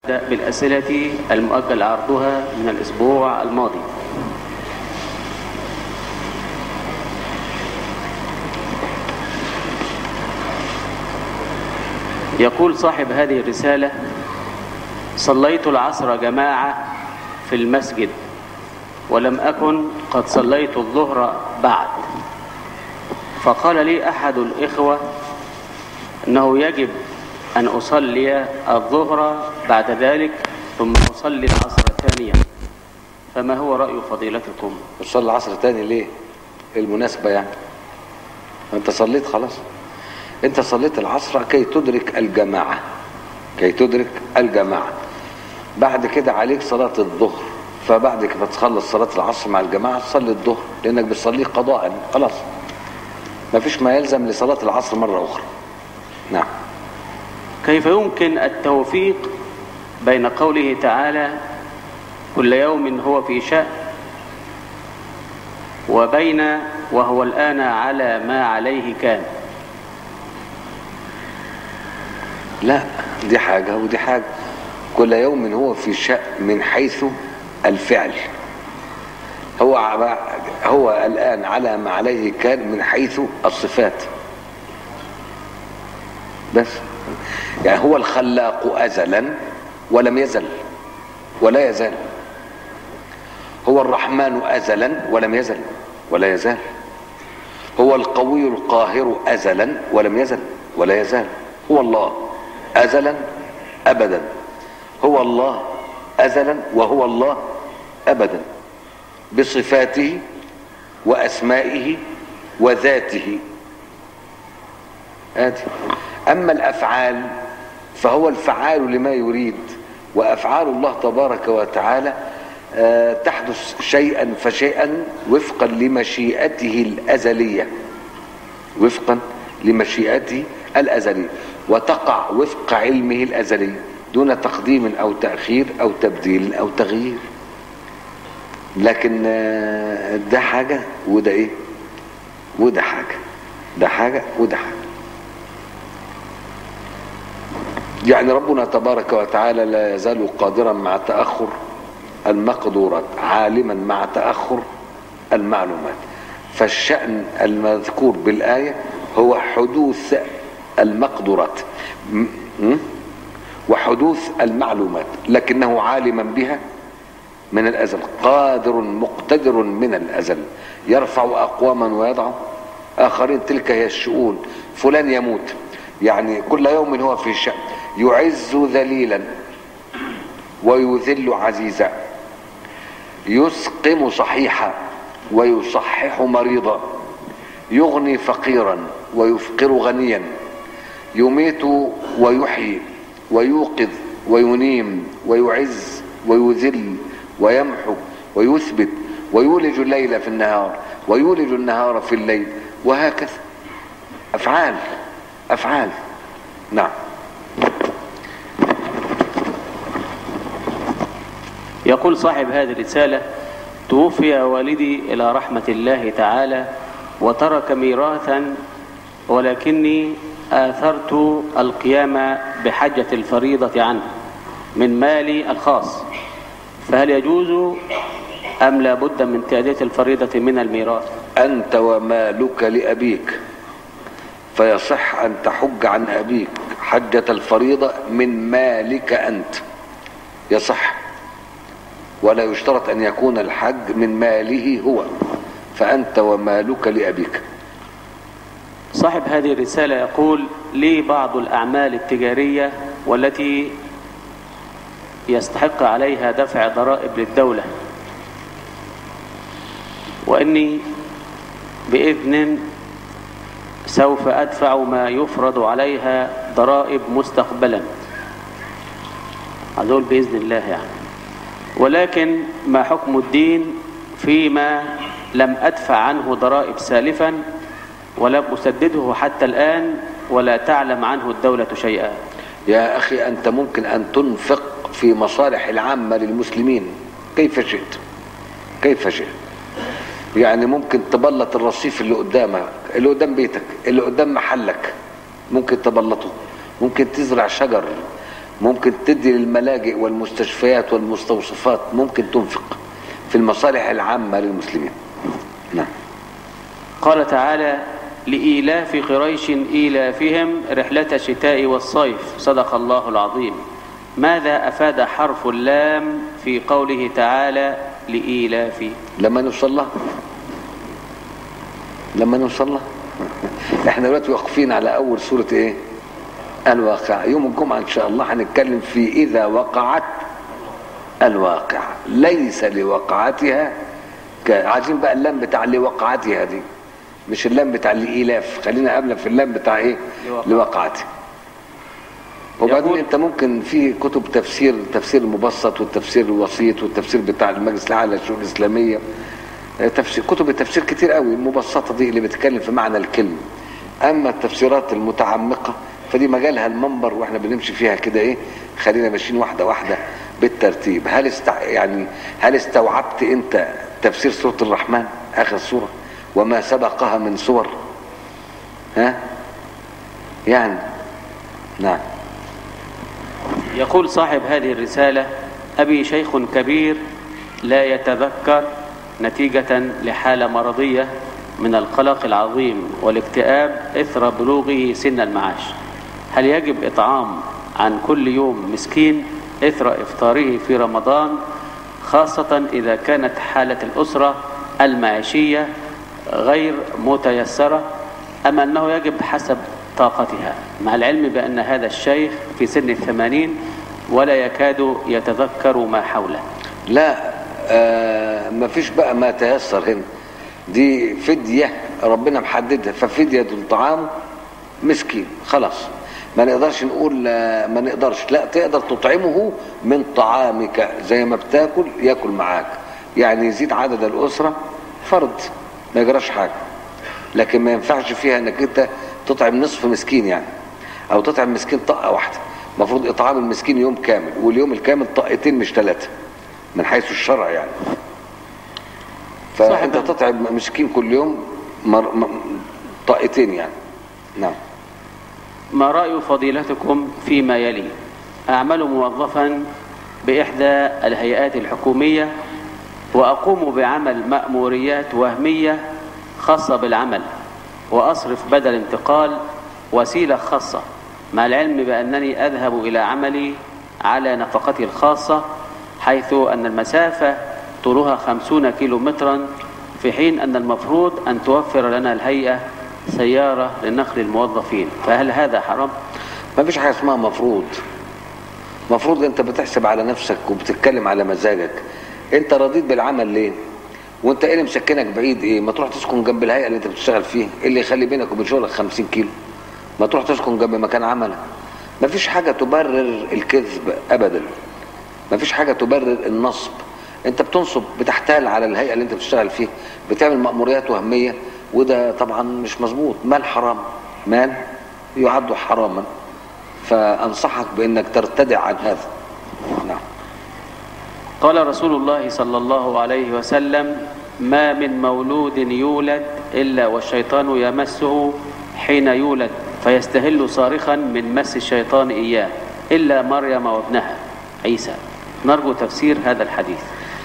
نبدأ بالأسئلة المؤجل عرضها من الأسبوع الماضي يقول صاحب هذه الرسالة صليت العصر جماعة في المسجد ولم أكن قد صليت الظهر بعد فقال لي أحد الإخوة أنه يجب أن أصلي الظهر بعد ذلك ثم أصلي العصر ثانيا فما هو رأي فضيلتكم تصلي العصر تاني ليه إيه المناسبة يعني انت صليت خلاص انت صليت العصر كي تدرك الجماعة كي تدرك الجماعة بعد كده عليك صلاة الظهر فبعد كده تخلص صلاة العصر مع الجماعة تصلي الظهر لانك بتصليه قضاء خلاص ما فيش ما يلزم لصلاة العصر مرة اخرى نعم كيف يمكن التوفيق بين قوله تعالى كل يوم هو في شأن وبين وهو الآن على ما عليه كان لا دي حاجة ودي حاجة كل يوم هو في شأن من حيث الفعل هو هو الآن على ما عليه كان من حيث الصفات بس يعني هو الخلاق أزلا ولم يزل ولا يزال هو الرحمن أزلا ولم يزل ولا يزال هو القوي القاهر أزلا ولم يزل ولا يزال هو الله أزلا أبدا هو الله أزلا وهو الله أبدا بصفاته وأسمائه وذاته آدي أما الأفعال فهو الفعال لما يريد وأفعال الله تبارك وتعالى تحدث شيئا فشيئا وفقا لمشيئته الأزلية وفقا لمشيئته الأزلية وتقع وفق علمه الأزلي دون تقديم أو تأخير أو تبديل أو تغيير لكن ده حاجة وده إيه وده حاجة ده حاجة وده حاجة يعني ربنا تبارك وتعالى لا يزال قادرا مع تأخر المقدورات عالما مع تأخر المعلومات فالشأن المذكور بالآية هو حدوث المقدورات وحدوث المعلومات لكنه عالما بها من الأزل قادر مقتدر من الأزل يرفع أقواما ويضع آخرين تلك هي الشؤون فلان يموت يعني كل يوم هو في شأن يعز ذليلا ويذل عزيزا يسقم صحيحا ويصحح مريضا يغني فقيرا ويفقر غنيا يميت ويحيي ويوقظ وينيم ويعز ويذل ويمحو ويثبت ويولج الليل في النهار ويولج النهار في الليل وهكذا افعال افعال نعم يقول صاحب هذه الرسالة توفي والدي إلى رحمة الله تعالى وترك ميراثا ولكني آثرت القيام بحجة الفريضة عنه من مالي الخاص فهل يجوز أم لا بد من تأدية الفريضة من الميراث أنت ومالك لأبيك فيصح أن تحج عن أبيك حجة الفريضة من مالك أنت يصح ولا يشترط أن يكون الحج من ماله هو فأنت ومالك لأبيك صاحب هذه الرسالة يقول لي بعض الأعمال التجارية والتي يستحق عليها دفع ضرائب للدولة وإني بإذن سوف أدفع ما يفرض عليها ضرائب مستقبلا هذول بإذن الله يعني ولكن ما حكم الدين فيما لم أدفع عنه ضرائب سالفا ولم أسدده حتى الآن ولا تعلم عنه الدولة شيئا يا أخي أنت ممكن أن تنفق في مصالح العامة للمسلمين كيف شئت كيف شئت يعني ممكن تبلط الرصيف اللي قدامك اللي قدام بيتك اللي قدام محلك ممكن تبلطه ممكن تزرع شجر ممكن تدي للملاجئ والمستشفيات والمستوصفات ممكن تنفق في المصالح العامة للمسلمين نعم قال تعالى لإيلاف قريش إيلافهم رحلة الشتاء والصيف صدق الله العظيم ماذا أفاد حرف اللام في قوله تعالى لإيلاف لما نوصل لها لما نوصل لها احنا دلوقتي واقفين على اول سورة ايه الواقع يوم الجمعة ان شاء الله هنتكلم في اذا وقعت الواقع ليس لوقعتها ك- عايزين بقى اللام بتاع لوقعتها دي مش اللام بتاع الايلاف خلينا قبل في اللام بتاع ايه لوقع. لوقعتها وبعدين يقول- انت ممكن في كتب تفسير تفسير المبسط والتفسير الوسيط والتفسير بتاع المجلس الاعلى للشؤون الاسلاميه آه، تفسير كتب التفسير كتير قوي المبسطه دي اللي بتتكلم في معنى الكلمه اما التفسيرات المتعمقه فدي مجالها المنبر واحنا بنمشي فيها كده ايه خلينا ماشيين واحده واحده بالترتيب هل استع... يعني هل استوعبت انت تفسير سوره الرحمن اخر سوره وما سبقها من سور ها يعني نعم يقول صاحب هذه الرسالة أبي شيخ كبير لا يتذكر نتيجة لحالة مرضية من القلق العظيم والاكتئاب إثر بلوغه سن المعاش هل يجب إطعام عن كل يوم مسكين إثر إفطاره في رمضان خاصة إذا كانت حالة الأسرة المعيشية غير متيسرة أم أنه يجب حسب طاقتها مع العلم بأن هذا الشيخ في سن الثمانين ولا يكاد يتذكر ما حوله لا آه مفيش بقى ما تيسر هنا دي فدية ربنا محددها ففدية الطعام مسكين خلاص ما نقدرش نقول آه، ما نقدرش لا تقدر تطعمه من طعامك زي ما بتاكل ياكل معاك يعني يزيد عدد الأسرة فرد ما يجراش حاجة لكن ما ينفعش فيها انك انت تطعم نصف مسكين يعني او تطعم مسكين طاقة واحدة المفروض اطعام المسكين يوم كامل واليوم الكامل طاقتين مش ثلاثة من حيث الشرع يعني فانت صح. تطعم مسكين كل يوم مر... م... طاقتين يعني نعم ما رأي فضيلتكم فيما يلي أعمل موظفا بإحدى الهيئات الحكومية وأقوم بعمل مأموريات وهمية خاصة بالعمل وأصرف بدل انتقال وسيلة خاصة مع العلم بأنني أذهب إلى عملي على نفقتي الخاصة حيث أن المسافة طولها خمسون كيلو مترا في حين أن المفروض أن توفر لنا الهيئة سيارة لنقل الموظفين فهل هذا حرام؟ ما فيش حاجة اسمها مفروض مفروض انت بتحسب على نفسك وبتتكلم على مزاجك انت رضيت بالعمل ليه وانت ايه اللي مسكنك بعيد ايه ما تروح تسكن جنب الهيئة اللي انت بتشتغل فيه ايه اللي يخلي بينك وبين شغلك 50 كيلو ما تروح تسكن جنب مكان عملك ما فيش حاجة تبرر الكذب ابدا ما فيش حاجة تبرر النصب انت بتنصب بتحتال على الهيئة اللي انت بتشتغل فيه بتعمل مأموريات وهمية وده طبعا مش مظبوط مال حرام مال يعد حراما فأنصحك بأنك ترتدع عن هذا نعم قال رسول الله صلى الله عليه وسلم ما من مولود يولد إلا والشيطان يمسه حين يولد فيستهل صارخا من مس الشيطان إياه إلا مريم وابنها عيسى نرجو تفسير هذا الحديث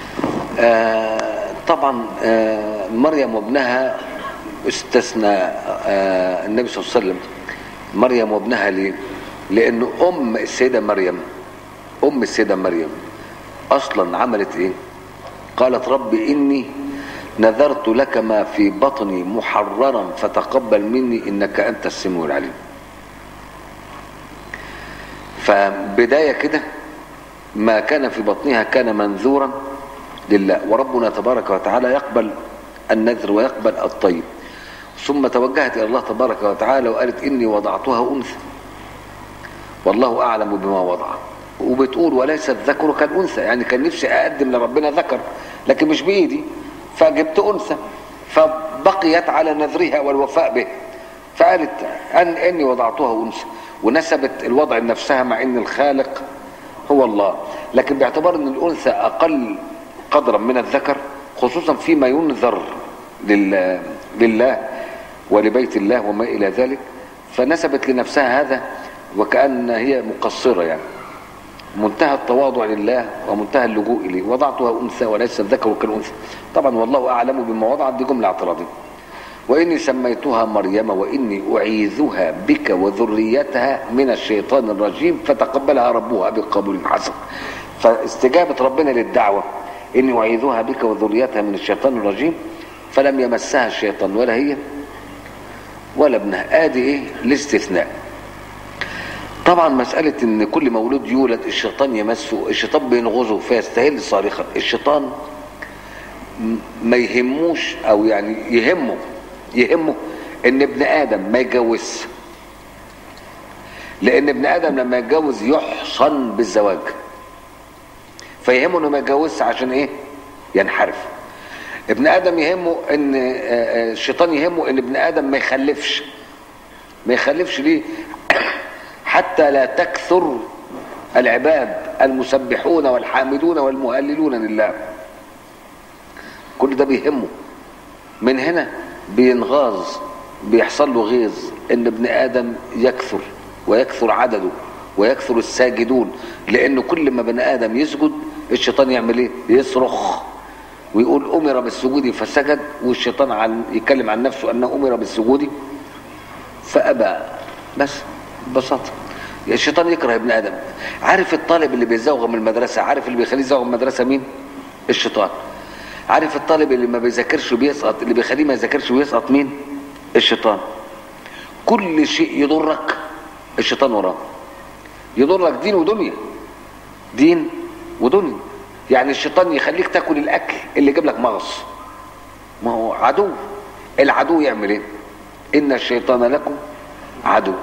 آه طبعا آه مريم وابنها استثنى آه النبي صلى الله عليه وسلم مريم وابنها ليه لأنه أم السيدة مريم أم السيدة مريم أصلا عملت إيه قالت رب إني نذرت لك ما في بطني محررا فتقبل مني إنك أنت السميع العليم فبداية كده ما كان في بطنها كان منذورا لله وربنا تبارك وتعالى يقبل النذر ويقبل الطيب ثم توجهت إلى الله تبارك وتعالى وقالت إني وضعتها أنثى والله أعلم بما وضع وبتقول وليس الذكر كالأنثى يعني كان نفسي أقدم لربنا ذكر لكن مش بإيدي فجبت أنثى فبقيت على نذرها والوفاء به فقالت أن إني وضعتها أنثى ونسبت الوضع لنفسها مع إن الخالق هو الله لكن باعتبار أن الأنثى أقل قدرا من الذكر خصوصا فيما ينذر لله, لله ولبيت الله وما إلى ذلك فنسبت لنفسها هذا وكأن هي مقصرة يعني منتهى التواضع لله ومنتهى اللجوء اليه وضعتها انثى وليس الذكر كالانثى طبعا والله اعلم بما وضعت دي جمله اعتراضيه واني سميتها مريم واني اعيذها بك وذريتها من الشيطان الرجيم فتقبلها ربها بقبول حسن فاستجابه ربنا للدعوه اني اعيذها بك وذريتها من الشيطان الرجيم فلم يمسها الشيطان ولا هي ولا ابنها ادي ايه الاستثناء طبعا مسألة ان كل مولود يولد الشيطان يمسه الشيطان بينغزه فيستهل صارخا الشيطان م- ما يهموش او يعني يهمه يهمه ان ابن ادم ما يتجوزش لان ابن ادم لما يتجوز يحصن بالزواج فيهمه انه ما يتجوزش عشان ايه ينحرف ابن ادم يهمه ان آه، آه، الشيطان يهمه ان ابن ادم ما يخلفش ما يخلفش ليه حتى لا تكثر العباد المسبحون والحامدون والمهللون لله كل ده بيهمه من هنا بينغاز بيحصل له غيظ ان ابن ادم يكثر ويكثر عدده ويكثر الساجدون لان كل ما بني ادم يسجد الشيطان يعمل ايه يصرخ ويقول امر بالسجود فسجد والشيطان عن يتكلم عن نفسه انه امر بالسجود فابى بس ببساطه الشيطان يكره ابن ادم عارف الطالب اللي بيزوغ من المدرسه عارف اللي بيخليه يزوغ من المدرسه مين الشيطان عارف الطالب اللي ما بيذاكرش وبيسقط اللي بيخليه ما يذاكرش ويسقط مين الشيطان كل شيء يضرك الشيطان وراه يضرك دين ودنيا دين ودنيا يعني الشيطان يخليك تاكل الاكل اللي يجيب لك مغص ما هو عدو العدو يعمل ايه ان الشيطان لكم عدو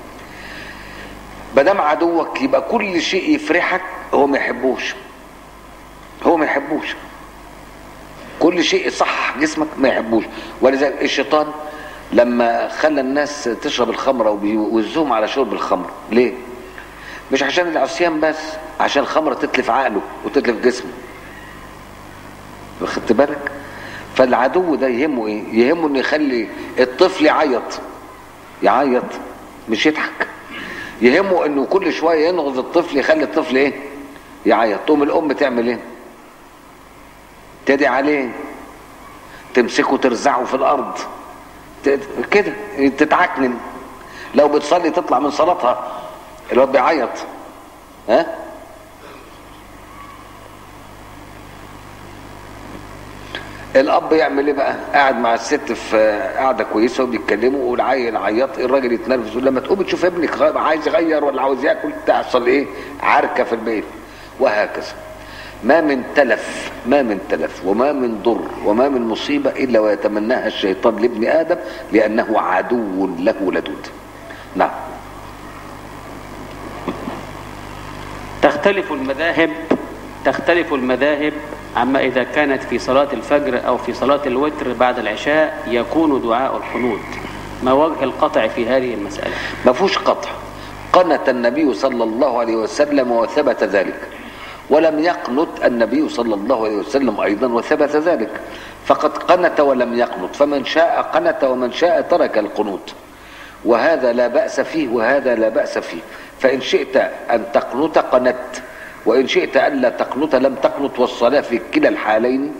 بدام عدوك يبقى كل شيء يفرحك هو ما يحبوش هو ما يحبوش كل شيء صح جسمك ما يحبوش ولذلك الشيطان لما خلى الناس تشرب الخمرة وبيوزوهم على شرب الخمر ليه مش عشان العصيان بس عشان الخمرة تتلف عقله وتتلف جسمه واخدت بالك فالعدو ده يهمه ايه يهمه انه يخلي الطفل يعيط يعيط مش يضحك يهمه انه كل شويه ينغز الطفل يخلي الطفل ايه يعيط تقوم الام تعمل ايه تدعي عليه تمسكه ترزعه في الارض ت- كده تتعكنن لو بتصلي تطلع من صلاتها الواد بيعيط ها الاب يعمل ايه بقى قاعد مع الست في قاعده كويسه وبيتكلموا والعيل عيط الراجل يتنرفز يقول لما تقوم تشوف ابنك غ- عايز يغير ولا عاوز ياكل تحصل ايه عركه في البيت وهكذا ما من تلف ما من تلف وما من ضر وما من مصيبه الا ويتمناها الشيطان لابن ادم لانه عدو له لدود نعم تختلف المذاهب تختلف المذاهب عما إذا كانت في صلاة الفجر أو في صلاة الوتر بعد العشاء يكون دعاء القنوت ما وجه القطع في هذه المسألة ما فيهوش قطع قنت النبي صلى الله عليه وسلم وثبت ذلك ولم يقنت النبي صلى الله عليه وسلم ايضا وثبت ذلك فقد قنت ولم يقنت فمن شاء قنت ومن شاء ترك القنوت وهذا لا باس فيه وهذا لا باس فيه فان شئت ان تقنت قنت وان شئت الا تقنت لم تقنت والصلاه في كلا الحالين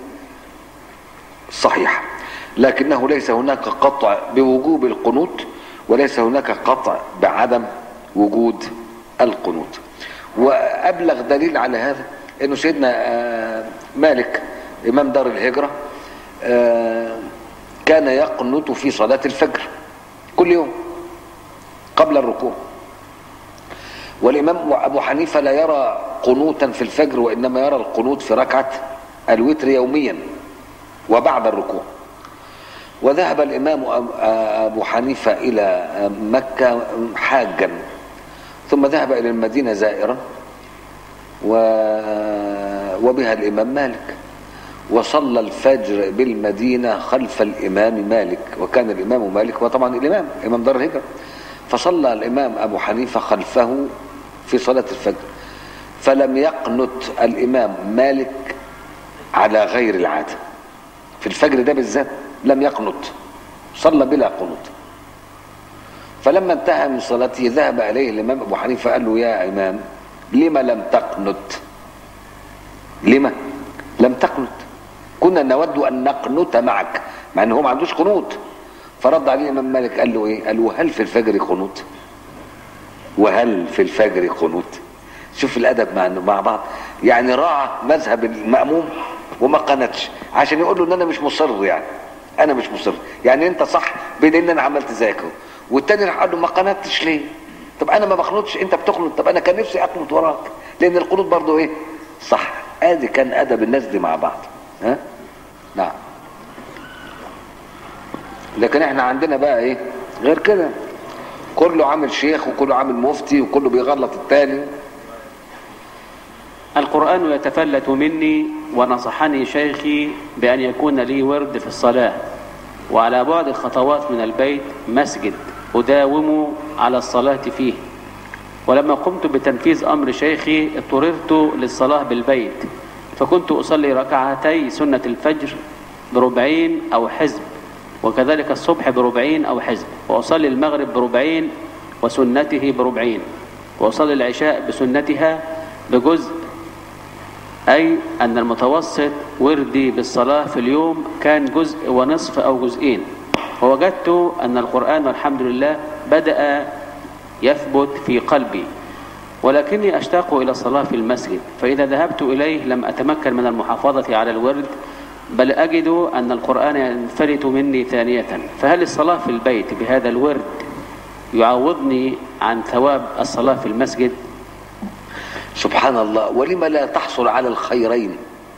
صحيحه لكنه ليس هناك قطع بوجوب القنوت وليس هناك قطع بعدم وجود القنوت وابلغ دليل على هذا انه سيدنا آه، مالك امام دار الهجره آه، كان يقنت في صلاه الفجر كل يوم قبل الركوع والامام ابو حنيفه لا يرى قنوتا في الفجر وانما يرى القنوت في ركعه الوتر يوميا وبعد الركوع وذهب الامام أب- ابو حنيفه الى مكه حاجا ثم ذهب الى المدينه زائرا و... وبها الامام مالك وصلى الفجر بالمدينه خلف الامام مالك وكان الامام مالك هو طبعا الامام امام دار الهجره فصلى الامام ابو حنيفه خلفه في صلاه الفجر فلم يقنت الامام مالك على غير العاده في الفجر ده بالذات لم يقنت صلى بلا قنوت فلما انتهى من صلاته ذهب اليه الامام ابو حنيفه قال له يا امام لما لم تقنت لما لم تقنت كنا نود ان نقنت معك مع ان هو ما عندوش قنوت فرد عليه الامام مالك قال له ايه قال له هل في الفجر قنوت وهل في الفجر قنوت شوف الادب مع مع بعض يعني راعى مذهب الماموم وما قنتش عشان يقول له ان انا مش مصر يعني انا مش مصر يعني انت صح بين ان انا عملت زيك اهو والتاني راح قال له ما قنتش ليه طب انا ما بقنطش انت بتقنط طب انا كان نفسي اقنط وراك لان القنوط برضه ايه صح ادي كان ادب الناس دي مع بعض ها نعم لكن احنا عندنا بقى ايه غير كده كله عامل شيخ وكله عامل مفتي وكله بيغلط التاني القرآن يتفلت مني ونصحني شيخي بأن يكون لي ورد في الصلاة وعلى بعد خطوات من البيت مسجد أداوم على الصلاة فيه ولما قمت بتنفيذ أمر شيخي اضطررت للصلاة بالبيت فكنت أصلي ركعتي سنة الفجر بربعين أو حزب وكذلك الصبح بربعين أو حزب وأصلي المغرب بربعين وسنته بربعين وأصلي العشاء بسنتها بجزء أي أن المتوسط وردي بالصلاة في اليوم كان جزء ونصف أو جزئين ووجدت أن القرآن والحمد لله بدأ يثبت في قلبي ولكني أشتاق إلى الصلاة في المسجد فإذا ذهبت إليه لم أتمكن من المحافظة على الورد بل أجد أن القرآن ينفلت مني ثانية فهل الصلاة في البيت بهذا الورد يعوضني عن ثواب الصلاة في المسجد سبحان الله ولما لا تحصل على الخيرين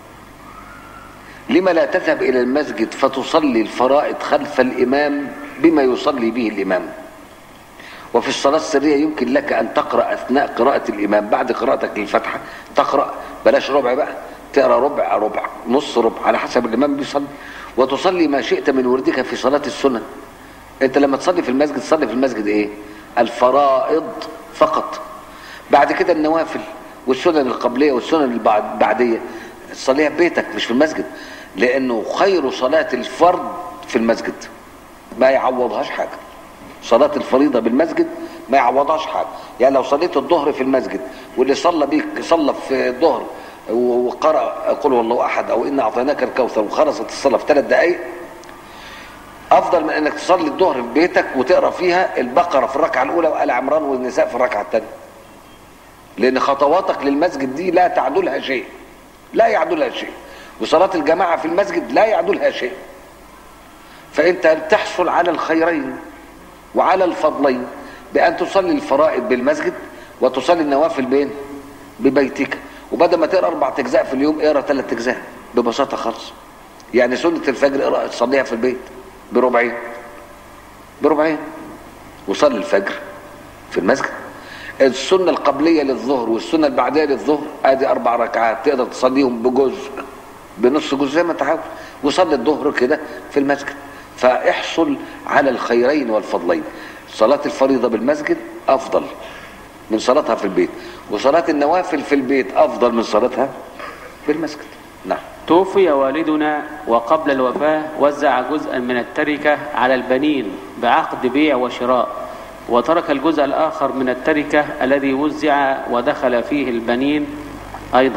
لما لا تذهب إلى المسجد فتصلي الفرائض خلف الإمام بما يصلي به الإمام وفي الصلاة السرية يمكن لك أن تقرأ أثناء قراءة الإمام بعد قراءتك للفتحة تقرأ بلاش ربع بقى تقرأ ربع ربع نص ربع على حسب الإمام بيصلي وتصلي ما شئت من وردك في صلاة السنة أنت لما تصلي في المسجد تصلي في المسجد إيه الفرائض فقط بعد كده النوافل والسنن القبلية والسنن البعدية تصليها في بيتك مش في المسجد لأنه خير صلاة الفرد في المسجد ما يعوضهاش حاجة صلاة الفريضة بالمسجد ما يعوضهاش حاجة يعني لو صليت الظهر في المسجد واللي صلى بيك صلى في الظهر وقرأ قل والله أحد أو إن أعطيناك الكوثر وخلصت الصلاة في ثلاث دقايق أفضل من أنك تصلي الظهر في بيتك وتقرأ فيها البقرة في الركعة الأولى وآل عمران والنساء في الركعة الثانية لأن خطواتك للمسجد دي لا تعدلها شيء لا يعدلها شيء وصلاة الجماعة في المسجد لا يعدلها شيء فأنت تحصل على الخيرين وعلى الفضلين بأن تصلي الفرائض بالمسجد وتصلي النوافل بين ببيتك وبدل ما تقرا اربع اجزاء في اليوم اقرا ثلاث اجزاء ببساطه خالص يعني سنه الفجر اقرا تصليها في البيت بربعين بربعين وصلي الفجر في المسجد السنه القبليه للظهر والسنه البعديه للظهر ادي اربع ركعات تقدر تصليهم بجزء بنص جزء زي ما انت عاوز وصلي الظهر كده في المسجد فاحصل على الخيرين والفضلين صلاه الفريضه بالمسجد افضل من صلاتها في البيت وصلاة النوافل في البيت أفضل من صلاتها في المسجد نعم توفي والدنا وقبل الوفاة وزع جزءا من التركة على البنين بعقد بيع وشراء وترك الجزء الآخر من التركة الذي وزع ودخل فيه البنين أيضا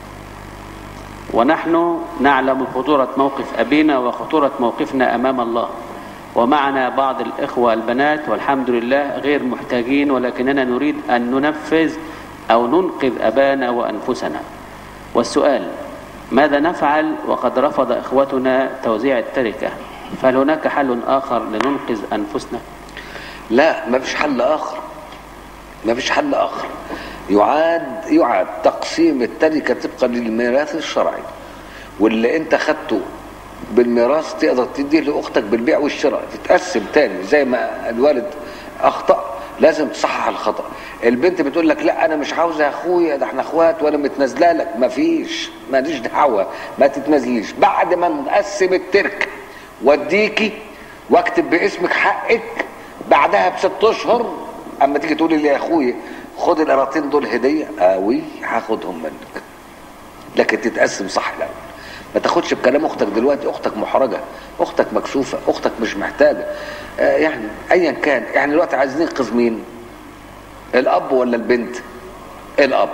ونحن نعلم خطورة موقف أبينا وخطورة موقفنا أمام الله ومعنا بعض الإخوة البنات والحمد لله غير محتاجين ولكننا نريد أن ننفذ أو ننقذ أبانا وأنفسنا والسؤال ماذا نفعل وقد رفض إخوتنا توزيع التركة فهل هناك حل آخر لننقذ أنفسنا لا ما فيش حل آخر ما فيش حل آخر يعاد يعاد تقسيم التركة طبقا للميراث الشرعي واللي انت خدته بالميراث تقدر تديه لاختك بالبيع والشراء تتقسم تاني زي ما الوالد اخطا لازم تصحح الخطا البنت بتقول لك لا انا مش عاوزه يا اخويا ده احنا اخوات وانا متنازله لك مفيش ماليش دعوه ما تتنازليش بعد ما نقسم الترك واديكي واكتب باسمك حقك بعدها بست اشهر اما تيجي تقولي لي يا اخويا خد القراطين دول هديه قوي هاخدهم منك لكن تتقسم صح الاول ما تاخدش بكلام اختك دلوقتي اختك محرجه اختك مكسوفه اختك مش محتاجه آه يعني ايا كان يعني دلوقتي عايزين ننقذ مين الاب ولا البنت الاب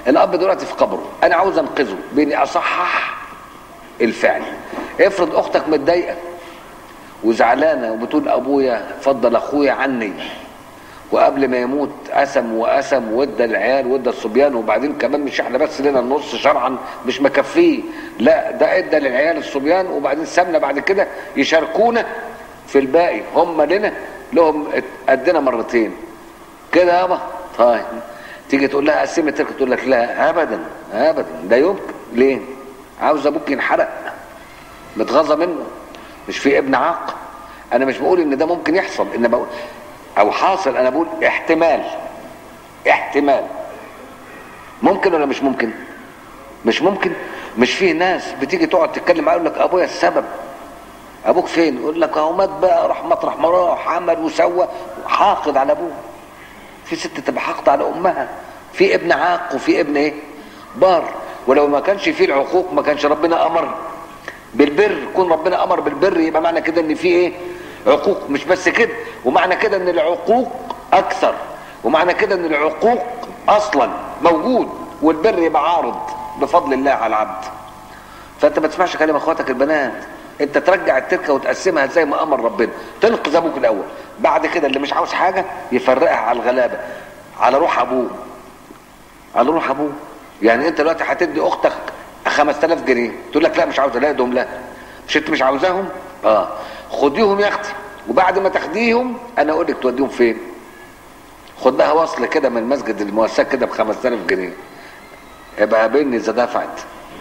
الاب دلوقتي في قبره انا عاوز انقذه باني اصحح الفعل افرض اختك متضايقه وزعلانه وبتقول ابويا فضل اخويا عني وقبل ما يموت قسم وقسم وادى العيال وادى الصبيان وبعدين كمان مش احنا بس لنا النص شرعا مش مكفيه لا ده ادى للعيال الصبيان وبعدين سابنا بعد كده يشاركونا في الباقي هم لنا لهم قدنا مرتين كده يابا طيب تيجي تقول لها قسمي التركه تقول لك لا ابدا ابدا ده يمكن ليه؟ عاوز ابوك ينحرق متغاظه منه مش في ابن عاق انا مش بقول ان ده ممكن يحصل ان بقول او حاصل انا بقول احتمال احتمال ممكن ولا مش ممكن مش ممكن مش في ناس بتيجي تقعد تتكلم معاه يقول لك ابويا السبب ابوك فين يقول لك اهو مات بقى راح مطرح ما راح عمل وسوى حاقد على ابوه في ست تبقى حاقده على امها في ابن عاق وفي ابن ايه بار ولو ما كانش فيه العقوق ما كانش ربنا امر بالبر كون ربنا امر بالبر يبقى معنى كده ان في ايه عقوق مش بس كده ومعنى كده ان العقوق اكثر ومعنى كده ان العقوق اصلا موجود والبر يبقى عارض بفضل الله على العبد فانت ما تسمعش كلام اخواتك البنات انت ترجع التركه وتقسمها زي ما امر ربنا تنقذ ابوك الاول بعد كده اللي مش عاوز حاجه يفرقها على الغلابه على روح ابوه على روح ابوه يعني انت دلوقتي هتدي اختك 5000 جنيه تقول لك لا مش عاوزه لا ادهم لا مش انت مش عاوزاهم اه خديهم يا اختي وبعد ما تاخديهم انا اقول لك توديهم فين خد لها وصل كده من مسجد المؤسسه كده ب 5000 جنيه يبقى قابلني اذا دفعت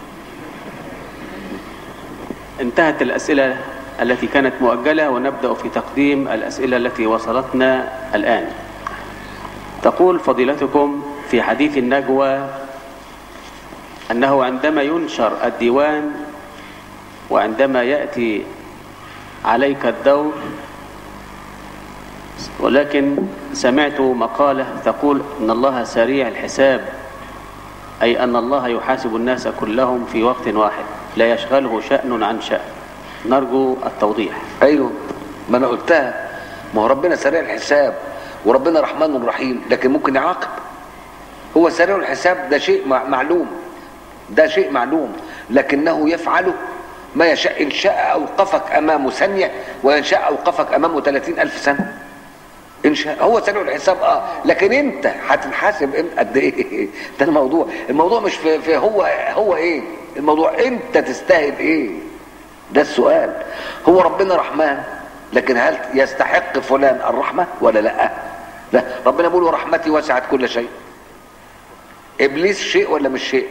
انتهت الأسئلة التي كانت مؤجلة ونبدأ في تقديم الأسئلة التي وصلتنا الآن تقول فضيلتكم في حديث النجوى أنه عندما ينشر الديوان وعندما يأتي عليك الدور ولكن سمعت مقالة تقول أن الله سريع الحساب أي أن الله يحاسب الناس كلهم في وقت واحد لا يشغله شأن عن شأن نرجو التوضيح ايوه ما انا قلتها ما هو ربنا سريع الحساب وربنا رحمن رحيم لكن ممكن يعاقب هو سريع الحساب ده شيء مع- معلوم ده شيء معلوم لكنه يفعله ما يشاء إن شاء أوقفك أمامه ثانية وإن شاء أوقفك أمامه 30 ألف سنة إن شاء هو سريع الحساب اه لكن انت هتنحاسب إم- قد ايه ده الموضوع الموضوع مش في, في هو هو ايه الموضوع انت تستاهل ايه ده السؤال هو ربنا رحمن لكن هل يستحق فلان الرحمة ولا لا لا ربنا بيقول ورحمتي وسعت كل شيء ابليس شيء ولا مش شيء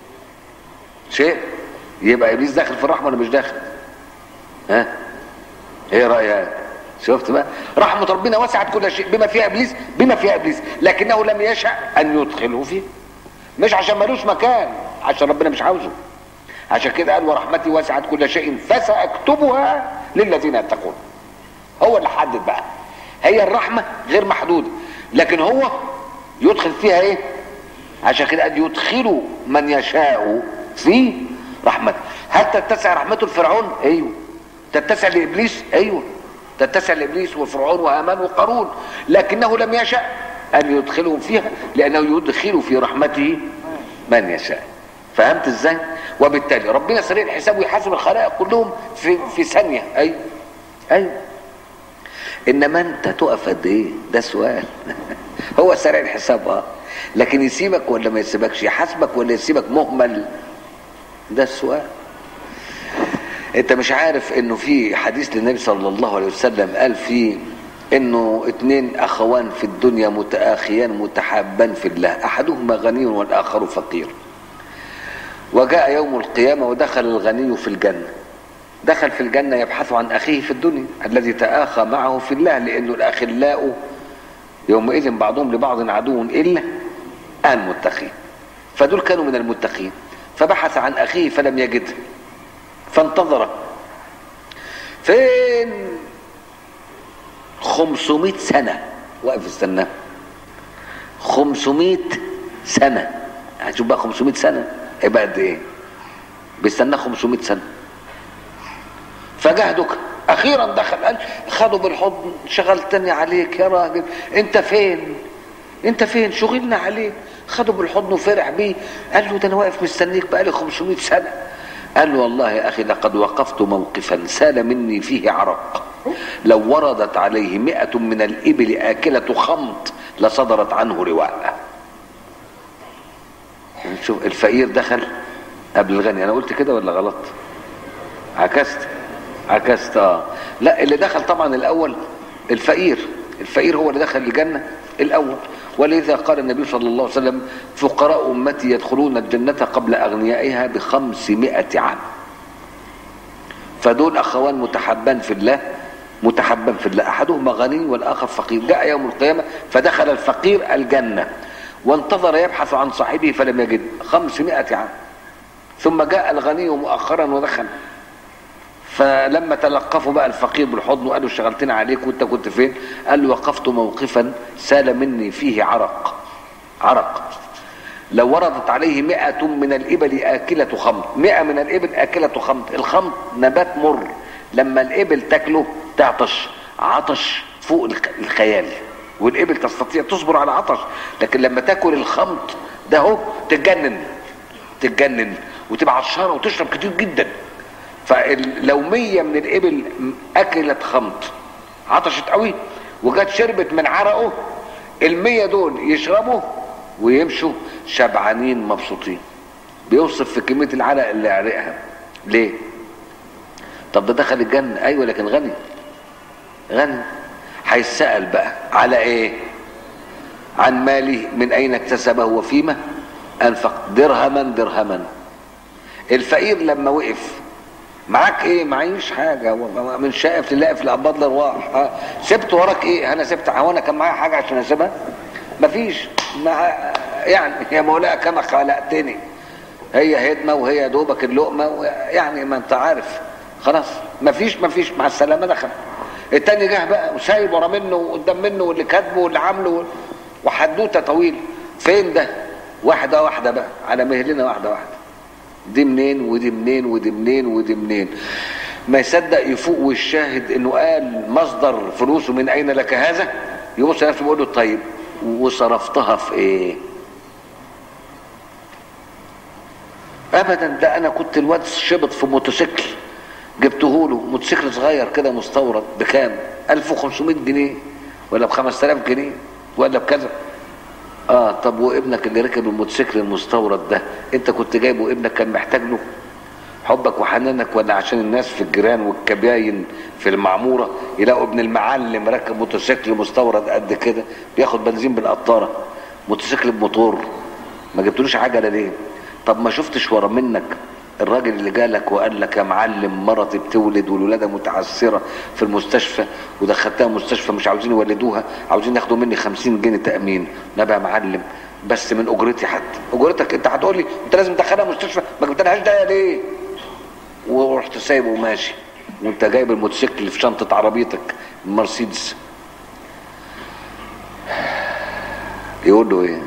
شيء يبقى ابليس داخل في الرحمه ولا مش داخل ها ايه رايك شفت بقى رحمه ربنا وسعت كل شيء بما فيها ابليس بما فيها ابليس لكنه لم يشأ ان يدخله فيه مش عشان ملوش مكان عشان ربنا مش عاوزه عشان كده قال ورحمتي وسعت كل شيء فساكتبها للذين يتقون هو اللي حدد بقى هي الرحمه غير محدوده لكن هو يدخل فيها ايه عشان كده قال يدخل من يشاء في رحمته هل تتسع رحمته لفرعون ايوه تتسع لابليس ايوه تتسع لابليس وفرعون وهامان وقارون لكنه لم يشأ ان يدخلهم فيها لانه يدخل في رحمته من يشاء فهمت ازاي وبالتالي ربنا سريع الحساب ويحاسب الخلائق كلهم في في ثانيه ايوه ايوه انما انت تقف قد ايه ده سؤال هو سريع الحساب اه لكن يسيبك ولا ما يسيبكش يحاسبك ولا يسيبك مهمل ده السؤال انت مش عارف انه في حديث للنبي صلى الله عليه وسلم قال فيه انه اتنين اخوان في الدنيا متآخيان متحابان في الله احدهما غني والاخر فقير وجاء يوم القيامة ودخل الغني في الجنة دخل في الجنة يبحث عن أخيه في الدنيا الذي تآخى معه في الله لأنه الأخلاء يومئذ بعضهم لبعض عدو إلا المتقين فدول كانوا من المتقين فبحث عن أخيه فلم يجده فانتظر فين خمسمائة سنة واقف استناه خمسمائة سنة هتشوف بقى خمسمائة سنة هيبقى قد ايه بيستناه 500 سنه فجهدك اخيرا دخل قال خدوا بالحضن شغلتني عليك يا راجل انت فين انت فين شغلنا عليك خده بالحضن وفرح بيه قال له ده انا واقف مستنيك بقالي 500 سنه قال له والله يا اخي لقد وقفت موقفا سال مني فيه عرق لو وردت عليه مئة من الإبل آكلة خمط لصدرت عنه رواء شوف الفقير دخل قبل الغني انا قلت كده ولا غلط عكست عكست اه لا اللي دخل طبعا الاول الفقير الفقير هو اللي دخل الجنه الاول ولذا قال النبي صلى الله عليه وسلم فقراء امتي يدخلون الجنه قبل اغنيائها بخمسمائة عام فدول اخوان متحبان في الله متحبا في الله احدهما غني والاخر فقير جاء يوم القيامه فدخل الفقير الجنه وانتظر يبحث عن صاحبه فلم يجد خمسمائة عام ثم جاء الغني مؤخرا ودخل فلما تلقفوا بقى الفقير بالحضن وقالوا اشتغلتنا عليك وانت كنت فين قال له وقفت موقفا سال مني فيه عرق عرق لو وردت عليه مئة من الإبل آكلة خمط مئة من الإبل آكلة خمط الخمط نبات مر لما الإبل تاكله تعطش عطش فوق الخيال والإبل تستطيع تصبر على عطش لكن لما تاكل الخمط ده هو تتجنن تتجنن وتبقى عطشانة وتشرب كتير جدا فلو مية من الإبل أكلت خمط عطشت قوي وجت شربت من عرقه المية دول يشربوا ويمشوا شبعانين مبسوطين بيوصف في كمية العرق اللي عرقها ليه طب ده دخل الجنة ايوه لكن غني غني هيسأل بقى على ايه عن ماله من اين اكتسبه وفيما انفق درهما درهما الفقير لما وقف معاك ايه معيش حاجه من شائف للاقف لقبض الارواح سبت وراك ايه انا سبت هو انا كان معايا حاجه عشان اسيبها مفيش مع يعني يا مولاي كما خلقتني هي هدمه وهي دوبك اللقمه يعني ما انت عارف خلاص مفيش مفيش مع السلامه دخل التاني جه بقى وسايب ورا منه وقدام منه واللي كاتبه واللي عامله وحدوته طويل فين ده واحده واحده بقى على مهلنا واحده واحده دي منين ودي منين ودي منين ودي منين ما يصدق يفوق والشاهد انه قال مصدر فلوسه من اين لك هذا يبص نفسه بيقول له طيب وصرفتها في ايه ابدا ده انا كنت الواد شبط في موتوسيكل جبته له موتوسيكل صغير كده مستورد بكام 1500 جنيه ولا ب 5000 جنيه ولا بكذا اه طب وابنك اللي ركب الموتوسيكل المستورد ده انت كنت جايبه ابنك كان محتاج له حبك وحنانك ولا عشان الناس في الجيران والكباين في المعموره يلاقوا ابن المعلم راكب موتوسيكل مستورد قد كده بياخد بنزين بالقطاره موتوسيكل بموتور ما جبتلوش عجله ليه طب ما شفتش ورا منك الراجل اللي جالك وقال لك يا معلم مرتي بتولد والولاده متعسره في المستشفى ودخلتها مستشفى مش عاوزين يولدوها عاوزين ياخدوا مني 50 جنيه تامين نبقى معلم بس من اجرتي حتى اجرتك انت هتقول لي انت لازم تدخلها مستشفى ما جبتلهاش ده ليه ورحت سايبه وماشي وانت جايب الموتوسيكل اللي في شنطه عربيتك المرسيدس يقول له ايه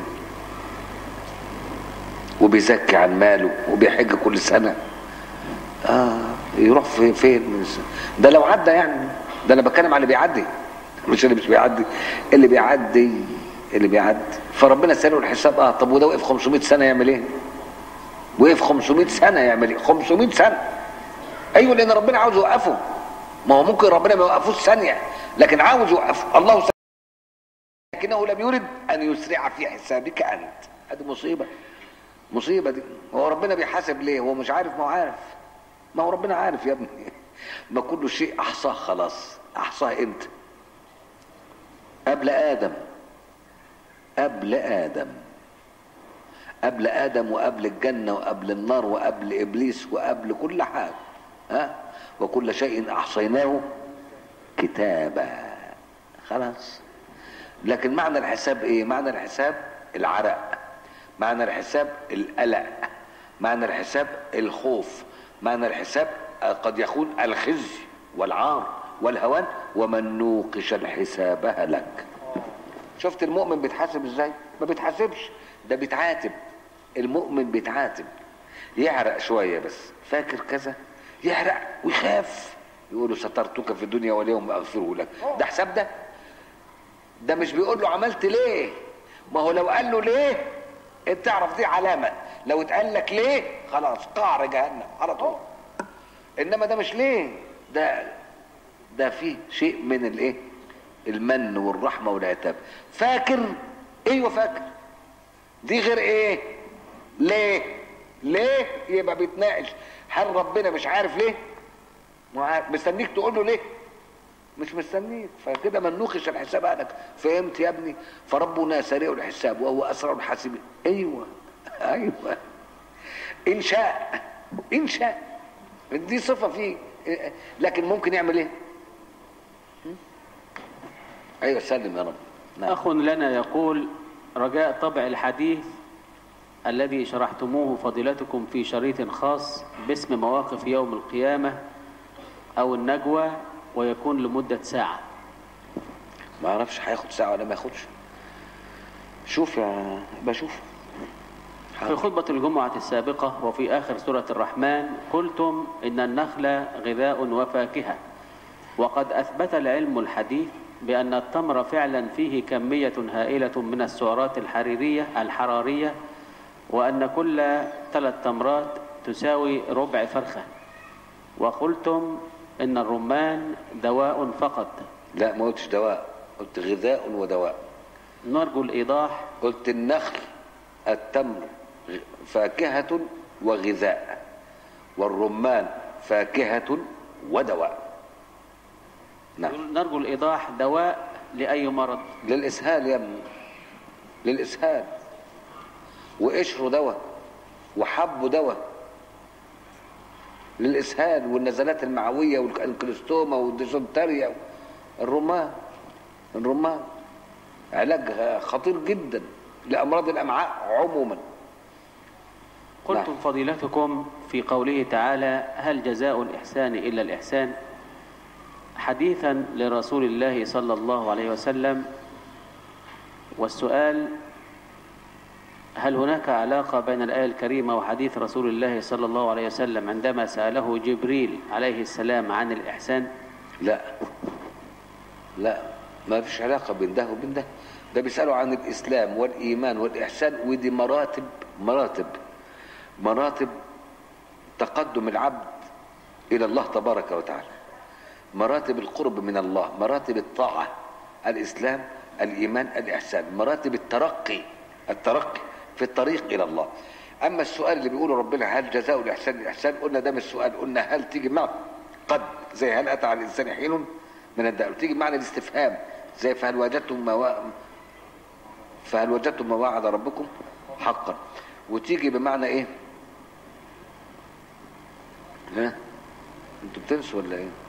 وبيزكي عن ماله وبيحج كل سنه اه يروح في فين ده لو عدى يعني ده انا بتكلم على اللي بيعدي مش اللي مش بيعدي اللي بيعدي اللي بيعدي فربنا ساله الحساب اه طب وده وقف 500 سنه يعمل ايه وقف 500 سنه يعمل ايه 500 سنه ايوه لان ربنا عاوز يوقفه ما هو ممكن ربنا ما يوقفوش ثانيه لكن عاوز يوقفه الله سبحانه لكنه لم يرد ان يسرع في حسابك انت هذه مصيبه مصيبه دي هو ربنا بيحاسب ليه هو مش عارف ما هو عارف ما هو ربنا عارف يا ابني ما كل شيء احصاه خلاص احصاه امتى قبل ادم قبل ادم قبل ادم وقبل الجنه وقبل النار وقبل ابليس وقبل كل حاجه ها وكل شيء احصيناه كتابا خلاص لكن معنى الحساب ايه معنى الحساب العرق معنى الحساب القلق معنى الحساب الخوف معنى الحساب قد يكون الخزي والعار والهوان ومن نوقش الحساب هلك شفت المؤمن بيتحاسب ازاي ما بيتحاسبش ده بيتعاتب المؤمن بيتعاتب يعرق شوية بس فاكر كذا يعرق ويخاف يقولوا سترتك في الدنيا واليوم اغفره لك ده حساب ده ده مش بيقول له عملت ليه ما هو لو قال له ليه انت تعرف دي علامه لو اتقال لك ليه خلاص قعر جهنم على طول انما ده مش ليه ده ده فيه شيء من الايه المن والرحمه والعتاب فاكر ايوه فاكر دي غير ايه ليه ليه يبقى بيتناقش هل ربنا مش عارف ليه معارف. مستنيك تقول له ليه مش مستنيك فكده ما ننوخش الحساب قالك فهمت يا ابني فربنا سريع الحساب وهو اسرع الحاسبين ايوه ايوه ان شاء ان شاء دي صفه فيه لكن ممكن يعمل ايه ايوه سلم يا رب نعم. أخ لنا يقول رجاء طبع الحديث الذي شرحتموه فضيلتكم في شريط خاص باسم مواقف يوم القيامة أو النجوى ويكون لمدة ساعة ما اعرفش هياخد ساعه ولا ما ياخدش شوف يا بشوف في خطبة الجمعة السابقة وفي آخر سورة الرحمن قلتم إن النخل غذاء وفاكهة وقد أثبت العلم الحديث بأن التمر فعلا فيه كمية هائلة من السعرات الحريرية الحرارية وأن كل ثلاث تمرات تساوي ربع فرخة وقلتم إن الرمان دواء فقط لا ما قلتش دواء قلت غذاء ودواء نرجو الإيضاح قلت النخل التمر غ- فاكهة وغذاء والرمان فاكهة ودواء نعم نرجو الإيضاح دواء لأي مرض للإسهال يا ابني للإسهال وقشره دواء وحبه دواء للإسهال والنزلات المعوية والكلستوما والديزنتريا الرمان الرمان علاج خطير جدا لأمراض الأمعاء عموما قلتم نعم. فضيلتكم في قوله تعالى هل جزاء الإحسان إلا الإحسان حديثا لرسول الله صلى الله عليه وسلم والسؤال هل هناك علاقة بين الآية الكريمة وحديث رسول الله صلى الله عليه وسلم عندما سأله جبريل عليه السلام عن الإحسان لا لا ما فيش علاقة بين ده وبين ده ده بيسألوا عن الإسلام والإيمان والإحسان ودي مراتب مراتب مراتب تقدم العبد إلى الله تبارك وتعالى مراتب القرب من الله مراتب الطاعة الإسلام الإيمان الإحسان مراتب الترقي الترقي في الطريق إلى الله أما السؤال اللي بيقوله ربنا هل جزاء الإحسان الإحسان قلنا ده مش سؤال قلنا هل تيجي مع قد زي هل أتى على الإنسان حين من الدهر تيجي معنى الاستفهام زي فهل وجدتم ما و... فهل وجدتم ما وعد ربكم حقا وتيجي بمعنى ايه ها انتوا بتنسوا ولا ايه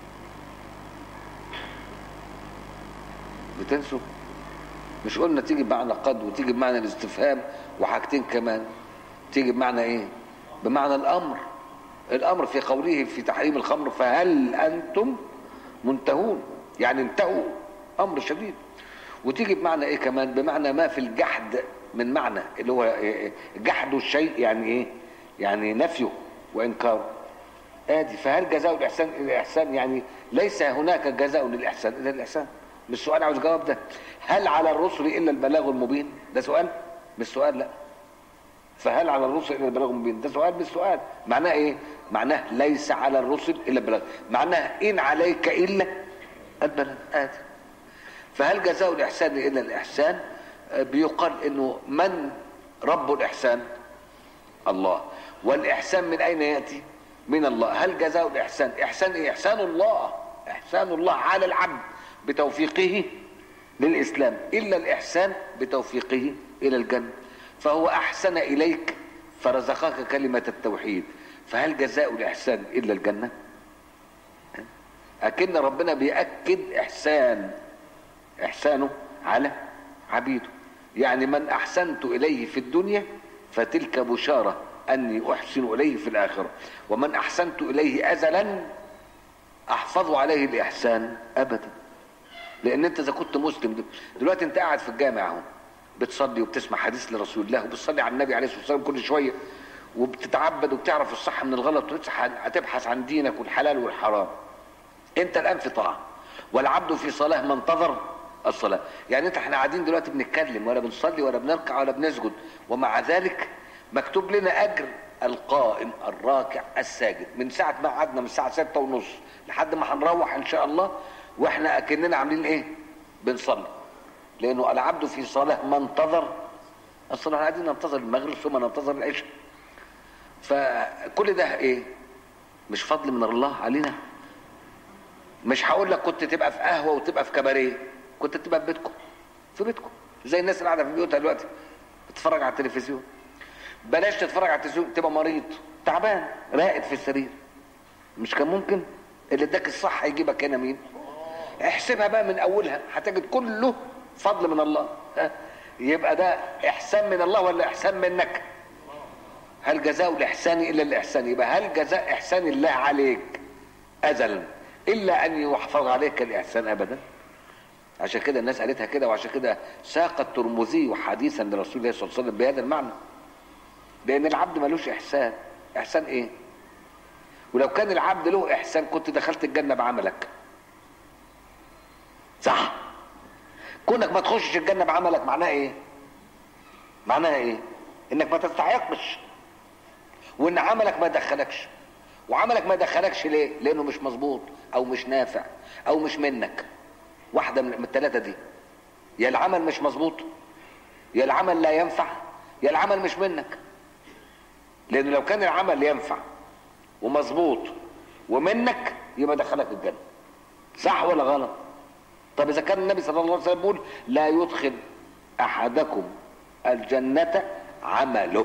بتنسوا مش قلنا تيجي بمعنى قد وتيجي بمعنى الاستفهام وحاجتين كمان تيجي بمعنى ايه بمعنى الامر الامر في قوله في تحريم الخمر فهل انتم منتهون يعني انتهوا امر شديد وتيجي بمعنى ايه كمان بمعنى ما في الجحد من معنى اللي هو جحد الشيء يعني ايه يعني نفيه وانكاره ادي فهل جزاء الاحسان الا الاحسان يعني ليس هناك جزاء للاحسان الا الاحسان مش سؤال عاوز جواب ده هل على الرسل الا البلاغ المبين ده سؤال مش سؤال لا فهل على الرسل الا البلاغ المبين ده سؤال مش سؤال معناه ايه معناه ليس على الرسل الا البلاغ معناه ان عليك الا البلاغ ادي فهل جزاء الاحسان الا الاحسان آه، بيقال انه من رب الاحسان الله والاحسان من اين ياتي من الله هل جزاء الاحسان احسان ايه احسان الله احسان الله على العبد بتوفيقه للاسلام الا الاحسان بتوفيقه الى الجنه فهو احسن اليك فرزقك كلمه التوحيد فهل جزاء الاحسان الا الجنه اكن ربنا بياكد احسان احسانه على عبيده يعني من احسنت اليه في الدنيا فتلك بشاره اني احسن اليه في الاخره ومن احسنت اليه ازلا احفظ عليه الاحسان ابدا لان انت اذا كنت مسلم دلوقتي انت قاعد في الجامع اهو بتصلي وبتسمع حديث لرسول الله وبتصلي على النبي عليه الصلاه والسلام كل شويه وبتتعبد وبتعرف الصح من الغلط وتبحث عن دينك والحلال والحرام انت الان في طاعه والعبد في صلاه ما انتظر الصلاة يعني انت احنا قاعدين دلوقتي بنتكلم ولا بنصلي ولا بنركع ولا بنسجد ومع ذلك مكتوب لنا اجر القائم الراكع الساجد من ساعة ما قعدنا من الساعة ستة ونص لحد ما هنروح ان شاء الله واحنا اكننا عاملين ايه بنصلي لانه العبد في صلاة ما انتظر الصلاة احنا قاعدين ننتظر المغرب ثم ننتظر العشاء فكل ده ايه مش فضل من الله علينا مش هقول لك كنت تبقى في قهوه وتبقى في كباريه كنت تبقى في بيتكم في بيتكم زي الناس اللي قاعده في بيوتها دلوقتي بتتفرج على التلفزيون بلاش تتفرج على التلفزيون تبقى مريض تعبان راقد في السرير مش كان ممكن اللي اداك الصحه يجيبك هنا مين احسبها بقى من اولها هتجد كله فضل من الله ها؟ يبقى ده احسان من الله ولا احسان منك هل جزاء الاحسان الا الاحسان يبقى هل جزاء احسان الله عليك ازلا الا ان يحفظ عليك الاحسان ابدا عشان كده الناس قالتها كده وعشان كده ساق الترمذي حديثا لرسول الله صلى الله عليه وسلم بهذا المعنى لان العبد ملوش احسان احسان ايه ولو كان العبد له احسان كنت دخلت الجنه بعملك صح كونك ما تخشش الجنه بعملك معناها ايه معناها ايه انك ما تستحقش وان عملك ما يدخلكش وعملك ما يدخلكش ليه لانه مش مظبوط او مش نافع او مش منك واحده من الثلاثه دي يا العمل مش مظبوط يا العمل لا ينفع يا العمل مش منك لان لو كان العمل ينفع ومظبوط ومنك يبقى دخلك الجنه صح ولا غلط طب اذا كان النبي صلى الله عليه وسلم بيقول لا يدخل احدكم الجنه عمله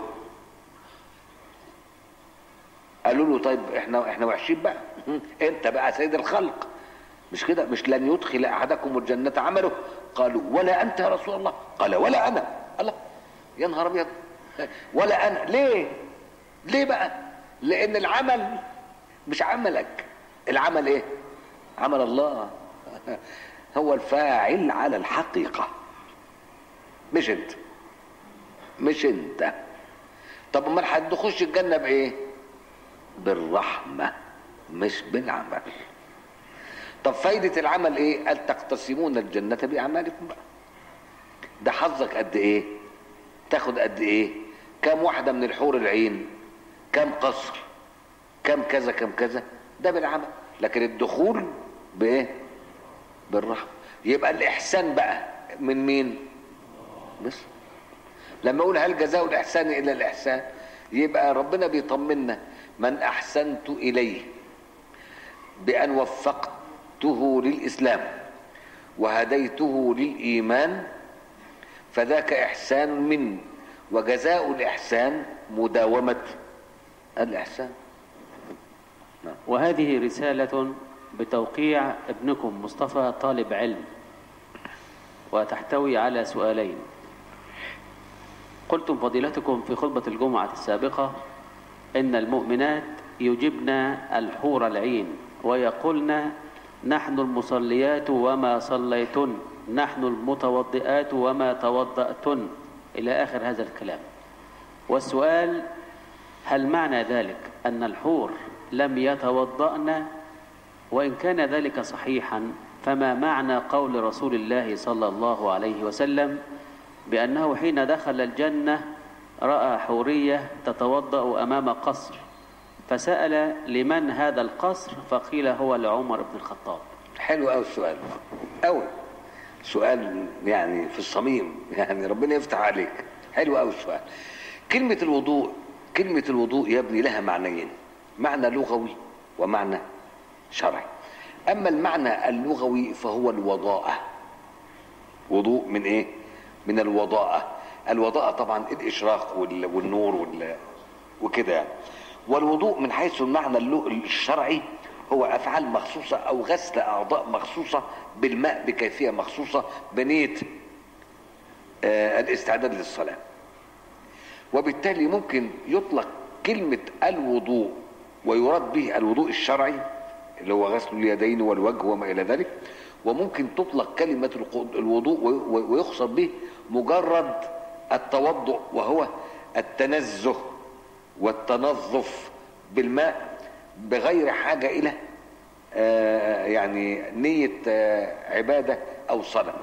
قالوا له طيب احنا احنا وحشين بقى انت بقى سيد الخلق مش كده مش لن يدخل احدكم الجنه عمله قالوا ولا انت يا رسول الله قال ولا انا الله يا نهار ابيض ولا انا ليه ليه بقى لان العمل مش عملك العمل ايه عمل الله هو الفاعل على الحقيقه مش انت مش انت طب امال هتخش الجنه بايه بالرحمه مش بالعمل طب فايدة العمل ايه قال تقتسمون الجنة بأعمالكم بقى ده حظك قد ايه تاخد قد ايه كم واحدة من الحور العين كم قصر كم كذا كم كذا ده بالعمل لكن الدخول بايه بالرحمة يبقى الإحسان بقى من مين بس لما أقول هل جزاء الإحسان إلا الإحسان يبقى ربنا بيطمنا من أحسنت إليه بأن وفقته للإسلام وهديته للإيمان فذاك إحسان مني وجزاء الإحسان مداومة الإحسان وهذه رسالة بتوقيع ابنكم مصطفى طالب علم وتحتوي على سؤالين قلتم فضيلتكم في خطبة الجمعة السابقة إن المؤمنات يجبن الحور العين ويقولن نحن المصليات وما صليتن نحن المتوضئات وما توضأتن إلى آخر هذا الكلام والسؤال هل معنى ذلك أن الحور لم يتوضأن وإن كان ذلك صحيحا فما معنى قول رسول الله صلى الله عليه وسلم بأنه حين دخل الجنة رأى حورية تتوضأ أمام قصر فسأل لمن هذا القصر فقيل هو لعمر بن الخطاب حلو قوي السؤال قوي سؤال يعني في الصميم يعني ربنا يفتح عليك حلو قوي السؤال كلمة الوضوء كلمة الوضوء يا ابني لها معنيين معنى لغوي ومعنى شرعي أما المعنى اللغوي فهو الوضاءة وضوء من إيه؟ من الوضاءة الوضاءة طبعا الإشراق وال- والنور وال... وكده يعني والوضوء من حيث المعنى اللغ- الشرعي هو أفعال مخصوصة أو غسل أعضاء مخصوصة بالماء بكيفية مخصوصة بنية آه الاستعداد للصلاة وبالتالي ممكن يطلق كلمة الوضوء ويراد به الوضوء الشرعي اللي هو غسل اليدين والوجه وما إلى ذلك وممكن تطلق كلمة الق- الوضوء وي- ويقصد به مجرد التوضؤ وهو التنزه والتنظف بالماء بغير حاجة إلى آه، يعني نية آه، عبادة أو صلاة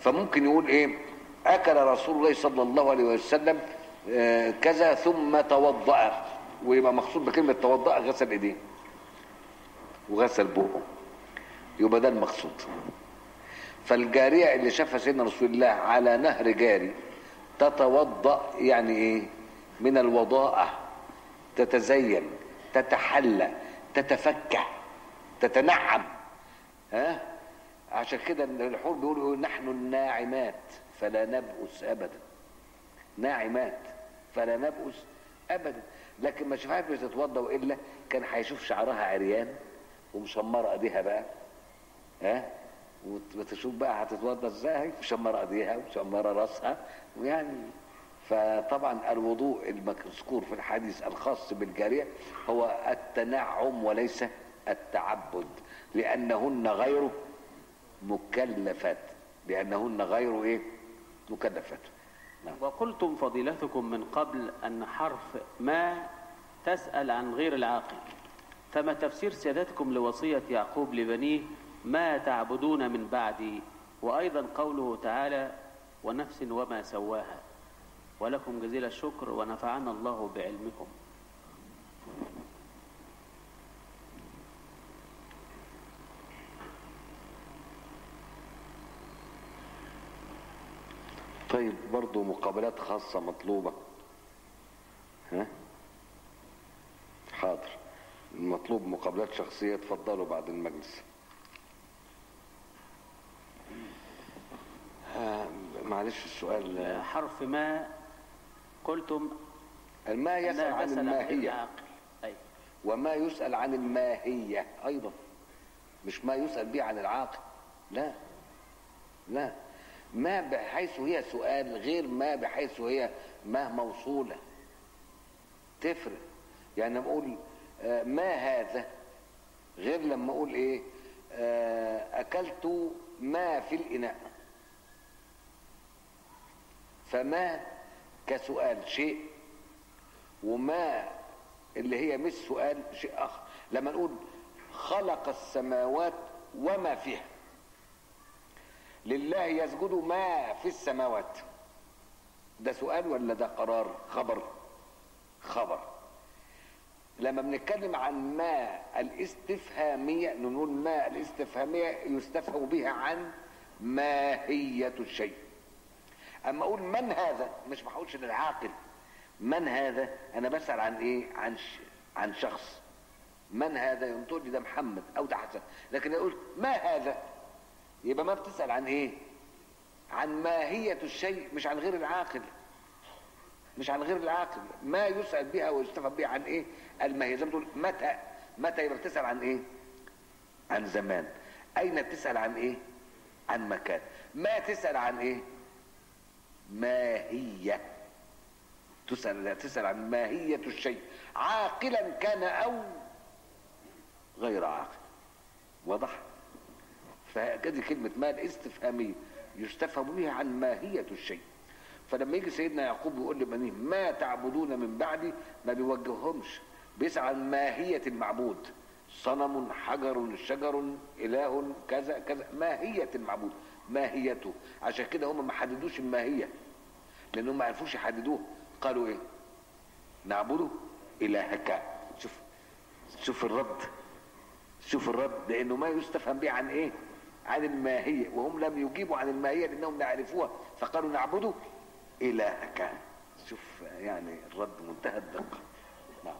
فممكن يقول ايه اكل رسول الله صلى الله عليه وسلم آه، كذا ثم توضأ ويبقى مقصود بكلمة توضأ غسل ايديه وغسل بوقه يبقى ده المقصود فالجارية اللي شافها سيدنا رسول الله على نهر جاري تتوضأ يعني ايه من الوضاءة تتزين تتحلى تتفكه تتنعم ها عشان كده الحور بيقولوا نحن الناعمات فلا نبؤس ابدا ناعمات فلا نبؤس ابدا لكن ما شافهاش بتتوضا والا كان هيشوف شعرها عريان ومشمره ايديها بقى ها وت- وتشوف بقى هتتوضا ازاي مشمره ايديها ومشمره راسها ويعني فطبعا الوضوء المذكور في الحديث الخاص بالجاريه هو التنعم وليس التعبد لانهن غير مكلفات لانهن غير ايه مكلفات نعم وقلتم فضيلتكم من قبل أن حرف ما تسأل عن غير العاقل فما تفسير سيادتكم لوصية يعقوب لبنيه ما تعبدون من بعدي وأيضا قوله تعالى ونفس وما سواها ولكم جزيل الشكر ونفعنا الله بعلمكم طيب برضو مقابلات خاصة مطلوبة ها حاضر المطلوب مقابلات شخصية اتفضلوا بعد المجلس ها، معلش السؤال حرف ما قلتم ما يسأل أنها عن تسأل عن غير الماهية العاقل أي وما يسأل عن الماهية أيضا مش ما يسأل به عن العاقل لا لا ما بحيث هي سؤال غير ما بحيث هي ما موصولة تفرق يعني لما أقول آه، ما هذا غير لما أقول إيه آه، أكلت ما في الإناء فما كسؤال شيء وما اللي هي مش سؤال شيء اخر لما نقول خلق السماوات وما فيها لله يسجد ما في السماوات ده سؤال ولا ده قرار خبر خبر لما بنتكلم عن ما الاستفهامية نقول ما الاستفهامية يستفهم بها عن ماهية الشيء اما اقول من هذا مش بقولش للعاقل من هذا انا بسال عن ايه عن ش... عن شخص من هذا يقول لي ده محمد او ده حسن لكن اقول ما هذا يبقى ما بتسال عن ايه عن ماهيه الشيء مش عن غير العاقل مش عن غير العاقل ما يسال بها ويستفهم بها عن ايه الماهيه زي ما تقول متى متى يبقى بتسال عن ايه عن زمان اين بتسال عن ايه عن مكان ما تسال عن ايه ماهيه تسأل تسأل عن ماهية الشيء عاقلا كان أو غير عاقل واضح فهذه كلمة ما الاستفهامية يستفهم بها عن ماهية الشيء فلما يجي سيدنا يعقوب يقول لبنيه ما تعبدون من بعدي ما بيوجههمش بيسأل عن ماهية المعبود صنم حجر شجر إله كذا كذا ماهية المعبود ماهيته عشان كده هم ما حددوش الماهية لأنهم ما عرفوش يحددوها قالوا ايه نعبده الهك شوف شوف الرد شوف الرد لانه ما يستفهم به عن ايه عن الماهية وهم لم يجيبوا عن الماهية لانهم لا يعرفوها فقالوا نعبده الهك شوف يعني الرد منتهى الدقة نعم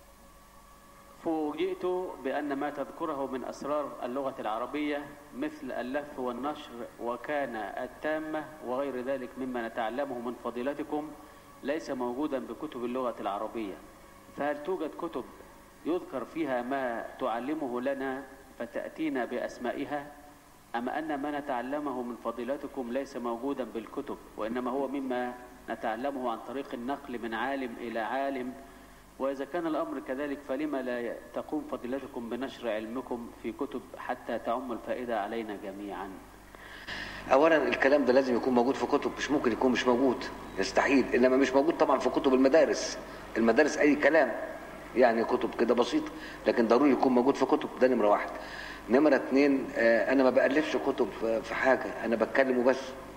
فوجئت بأن ما تذكره من أسرار اللغة العربية مثل اللف والنشر وكان التامة وغير ذلك مما نتعلمه من فضيلتكم ليس موجودا بكتب اللغة العربية فهل توجد كتب يذكر فيها ما تعلمه لنا فتأتينا بأسمائها أم أن ما نتعلمه من فضيلتكم ليس موجودا بالكتب وإنما هو مما نتعلمه عن طريق النقل من عالم إلى عالم وإذا كان الأمر كذلك فلما لا تقوم فضيلتكم بنشر علمكم في كتب حتى تعم الفائدة علينا جميعا اولا الكلام ده لازم يكون موجود في كتب مش ممكن يكون مش موجود يستحيل انما مش موجود طبعا في كتب المدارس المدارس اي كلام يعني كتب كده بسيطه لكن ضروري يكون موجود في كتب ده نمره واحد نمره اتنين آه انا ما بالفش كتب في- في حاجه انا بتكلم وبس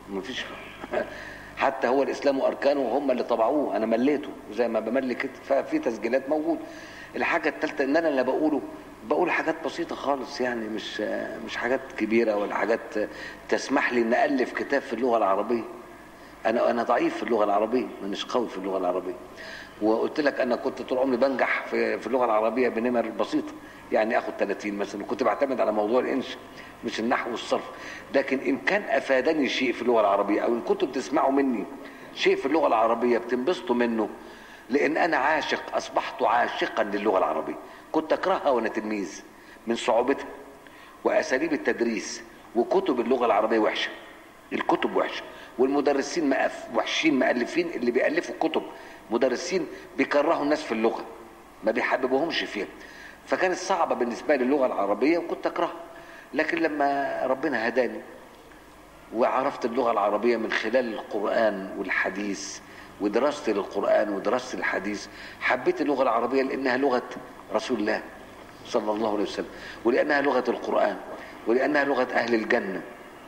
مفيش حتى هو الاسلام واركانه هم اللي طبعوه انا مليته زي ما بملي كده ففي تسجيلات موجود الحاجه الثالثه ان انا اللي بقوله بقول حاجات بسيطه خالص يعني مش مش حاجات كبيره ولا حاجات تسمح لي ان الف كتاب في اللغه العربيه انا انا ضعيف في اللغه العربيه مانيش قوي في اللغه العربيه وقلت لك انا كنت طول عمري بنجح في, في اللغه العربيه بنمر بسيطه يعني اخد 30 مثلا وكنت بعتمد على موضوع الانش مش النحو والصرف لكن ان كان افادني شيء في اللغه العربيه او ان كنتوا بتسمعوا مني شيء في اللغه العربيه بتنبسطوا منه لان انا عاشق اصبحت عاشقا للغه العربيه كنت اكرهها وانا تلميذ من صعوبتها واساليب التدريس وكتب اللغه العربيه وحشه الكتب وحشه والمدرسين مقف وحشين مؤلفين اللي بيالفوا الكتب مدرسين بيكرهوا الناس في اللغه ما بيحببوهمش فيها فكانت صعبه بالنسبه لي اللغه العربيه وكنت اكرهها لكن لما ربنا هداني وعرفت اللغه العربيه من خلال القران والحديث ودراستي للقران ودراستي الحديث حبيت اللغه العربيه لانها لغه رسول الله صلى الله عليه وسلم ولانها لغه القران ولانها لغه اهل الجنه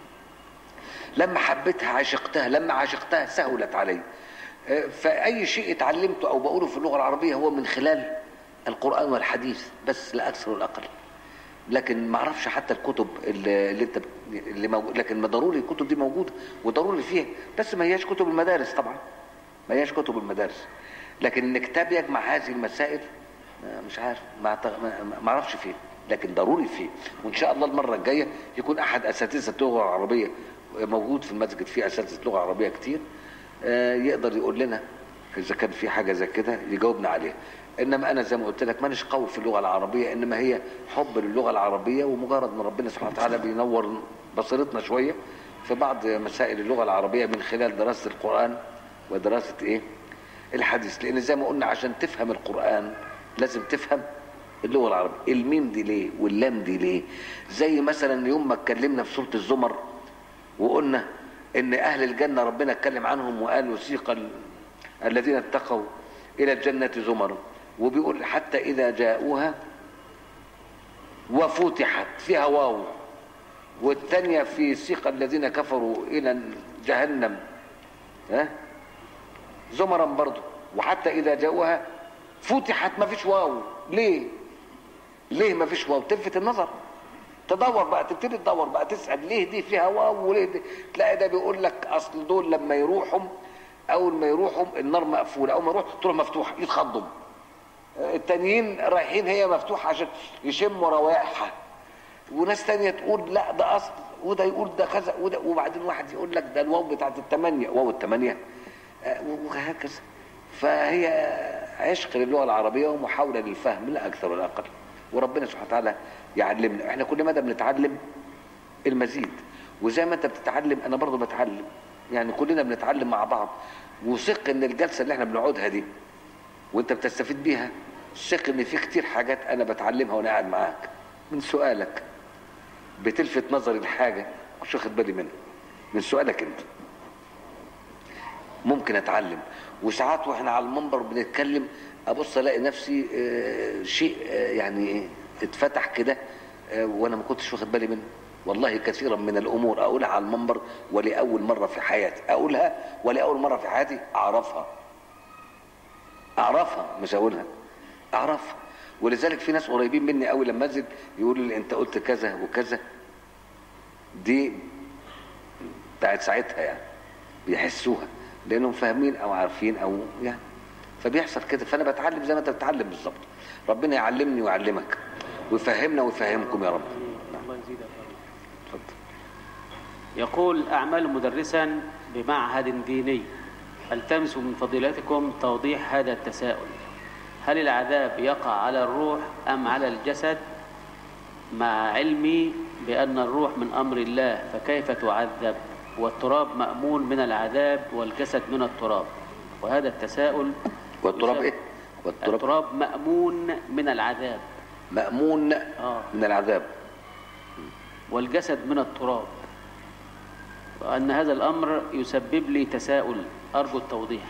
لما حبيتها عشقتها لما عشقتها سهلت علي فأي شيء اتعلمته أو بقوله في اللغة العربية هو من خلال القرآن والحديث بس لا أكثر ولا أقل لكن ما اعرفش حتى الكتب اللي, اللي انت اللي موجود لكن ما ضروري الكتب دي موجوده وضروري فيها بس ما هياش كتب المدارس طبعا ما هياش كتب المدارس لكن ان كتاب يجمع هذه المسائل مش عارف ما ما اعرفش فين لكن ضروري فيه وان شاء الله المره الجايه يكون احد اساتذه اللغه العربيه موجود في المسجد في اساتذه لغه عربيه كتير يقدر يقول لنا اذا كان في حاجه زي كده يجاوبنا عليها انما انا زي ما قلت لك مانيش قوي في اللغه العربيه انما هي حب للغه العربيه ومجرد ما ربنا سبحانه وتعالى بينور بصيرتنا شويه في بعض مسائل اللغه العربيه من خلال دراسه القران ودراسه ايه الحديث لان زي ما قلنا عشان تفهم القران لازم تفهم اللغه العربيه الميم دي ليه واللام دي ليه زي مثلا يوم ما اتكلمنا في سوره الزمر وقلنا ان اهل الجنه ربنا اتكلم عنهم وقال وسيق الذين اتقوا الى الجنه زمرا وبيقول حتى اذا جاءوها وفتحت فيها واو والثانيه في سيق الذين كفروا الى جهنم ها زمرا برضه وحتى اذا جاءوها فتحت ما فيش واو ليه ليه ما فيش واو تلفت النظر تدور بقى تبتدي تدور بقى تسال ليه دي فيها واو وليه دي تلاقي ده بيقول لك اصل دول لما يروحوا اول ما يروحوا النار مقفوله اول ما يروح تروح مفتوحه يتخضم التانيين رايحين هي مفتوحه عشان يشموا روائحها وناس تانية تقول لا ده اصل وده يقول ده كذا وده وبعدين واحد يقول لك ده الواو بتاعت الثمانيه واو الثمانيه وهكذا فهي عشق للغه العربيه ومحاوله للفهم لا اكثر ولا اقل وربنا سبحانه وتعالى يعلمنا احنا كل مدى بنتعلم المزيد وزي ما انت بتتعلم انا برضه بتعلم يعني كلنا بنتعلم مع بعض وثق ان الجلسه اللي احنا بنقعدها دي وانت بتستفيد بيها ثق ان في كتير حاجات انا بتعلمها وانا قاعد معاك من سؤالك بتلفت نظري لحاجه مش واخد بالي منها من سؤالك انت ممكن اتعلم وساعات واحنا على المنبر بنتكلم ابص الاقي نفسي اه شيء اه يعني اتفتح كده اه وانا ما كنتش واخد بالي منه والله كثيرا من الامور اقولها على المنبر ولاول مره في حياتي اقولها ولاول مره في حياتي اعرفها اعرفها مش اقولها اعرفها ولذلك في ناس قريبين مني قوي لما انزل يقولوا لي انت قلت كذا وكذا دي بتاعت ساعتها يعني بيحسوها لانهم فاهمين او عارفين او يعني فبيحصل كده فانا بتعلم زي ما انت بتتعلم بالظبط ربنا يعلمني ويعلمك ويفهمنا ويفهمكم يا رب الله يزيدك اتفضل يقول أعمل مدرسا بمعهد ديني التمس من فضيلتكم توضيح هذا التساؤل هل العذاب يقع على الروح أم على الجسد مع علمي بأن الروح من أمر الله فكيف تعذب والتراب مأمون من العذاب والجسد من التراب وهذا التساؤل والتراب ايه والتراب التراب مأمون من العذاب مأمون آه. من العذاب والجسد من التراب وأن هذا الأمر يسبب لي تساؤل أرجو التوضيح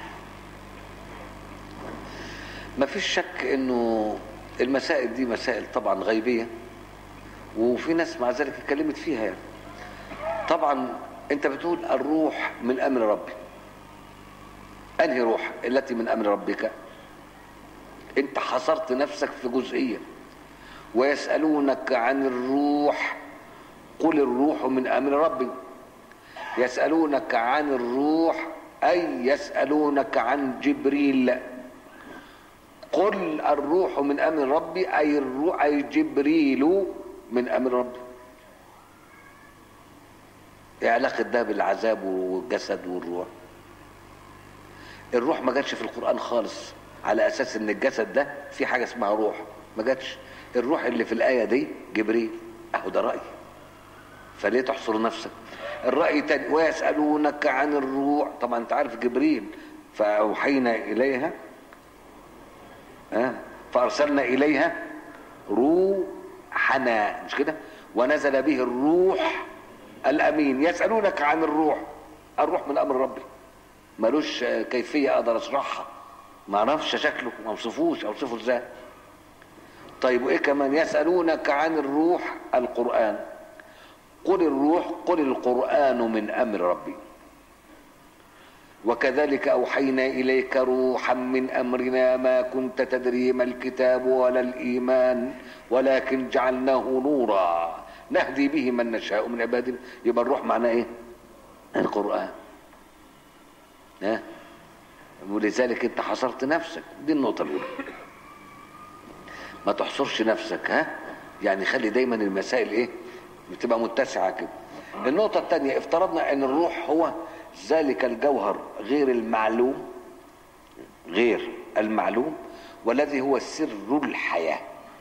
ما فيش شك انه المسائل دي مسائل طبعا غيبية وفي ناس مع ذلك اتكلمت فيها يعني طبعا انت بتقول الروح من امر ربي انهي روح التي من امر ربك انت حصرت نفسك في جزئيه ويسالونك عن الروح قل الروح من امر ربي يسالونك عن الروح اي يسالونك عن جبريل قل الروح من امر ربي اي الروح اي جبريل من امر ربي ايه علاقه ده بالعذاب والجسد والروح الروح ما جاتش في القران خالص على اساس ان الجسد ده في حاجه اسمها روح ما جاتش الروح اللي في الايه دي جبريل اهو ده راي فليه تحصر نفسك الراي تاني ويسالونك عن الروح طبعا انت عارف جبريل فاوحينا اليها ها فارسلنا اليها روحنا مش كده ونزل به الروح الامين يسالونك عن الروح الروح من امر ربي ملوش كيفيه اقدر اشرحها ما اعرفش شكله ما اوصفوش اوصفه ازاي طيب وايه كمان يسالونك عن الروح القران قل الروح قل القران من امر ربي وكذلك اوحينا اليك روحا من امرنا ما كنت تدري ما الكتاب ولا الايمان ولكن جعلناه نورا نهدي به من نشاء من عبادنا يبقى الروح معناه ايه القران ها ولذلك انت حصرت نفسك دي النقطه الاولى ما تحصرش نفسك ها يعني خلي دايما المسائل ايه بتبقى متسعه كده النقطه الثانيه افترضنا ان الروح هو ذلك الجوهر غير المعلوم غير المعلوم والذي هو سر الحياه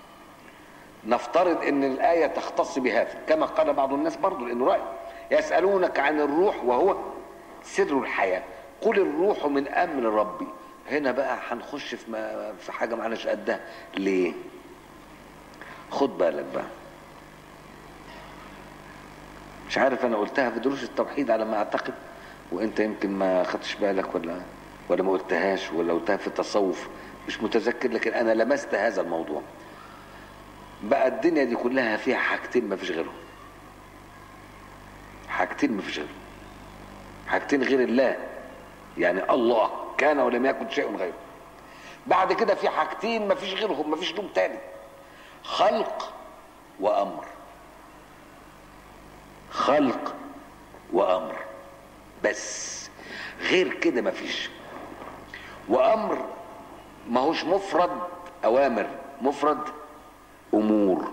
نفترض ان الايه تختص بهذا كما قال بعض الناس برضو لانه راي يسالونك عن الروح وهو سر الحياه قل الروح من امر ربي هنا بقى هنخش في ما في حاجه معناش قدها ليه خد بالك بقى مش عارف انا قلتها في دروس التوحيد على ما اعتقد وانت يمكن ما خدتش بالك ولا ولا ما قلتهاش ولا قلتها في التصوف مش متذكر لكن انا لمست هذا الموضوع بقى الدنيا دي كلها فيها حاجتين ما فيش غيرهم حاجتين ما فيش غيرهم حاجتين غير الله يعني الله كان ولم يكن شيء غيره بعد كده في حاجتين ما فيش غيرهم ما فيش لهم تاني خلق وامر خلق وامر بس غير كده ما فيش وامر ما هوش مفرد اوامر مفرد امور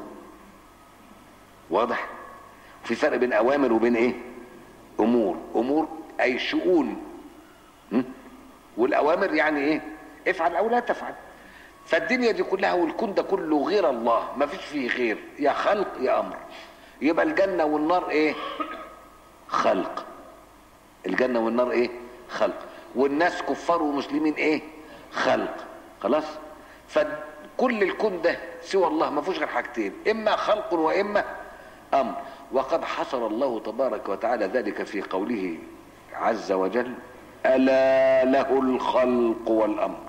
واضح في فرق بين اوامر وبين ايه امور امور اي شؤون م? والاوامر يعني ايه افعل او لا تفعل فالدنيا دي كلها والكون ده كله غير الله ما فيش فيه غير يا خلق يا امر يبقى الجنه والنار ايه خلق الجنه والنار ايه خلق والناس كفار ومسلمين ايه خلق خلاص فكل الكون ده سوى الله ما فيهوش غير حاجتين اما خلق واما امر وقد حصر الله تبارك وتعالى ذلك في قوله عز وجل الا له الخلق والامر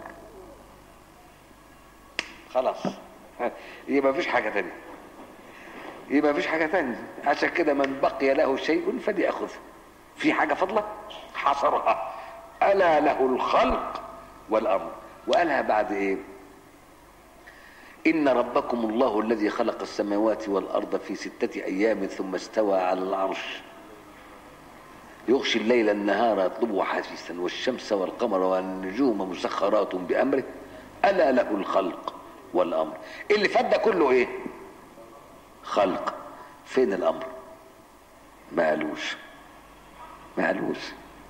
خلاص يبقى مفيش حاجه تانية يبقى مفيش حاجه تانية عشان كده من بقي له شيء فليأخذه في حاجه فضله حصرها الا له الخلق والامر وقالها بعد ايه ان ربكم الله الذي خلق السماوات والارض في سته ايام ثم استوى على العرش يغشي الليل النهار يطلبه حثيثا والشمس والقمر والنجوم مسخرات بامره الا له الخلق والامر اللي فات ده كله ايه خلق فين الامر ما قالوش ما قالوش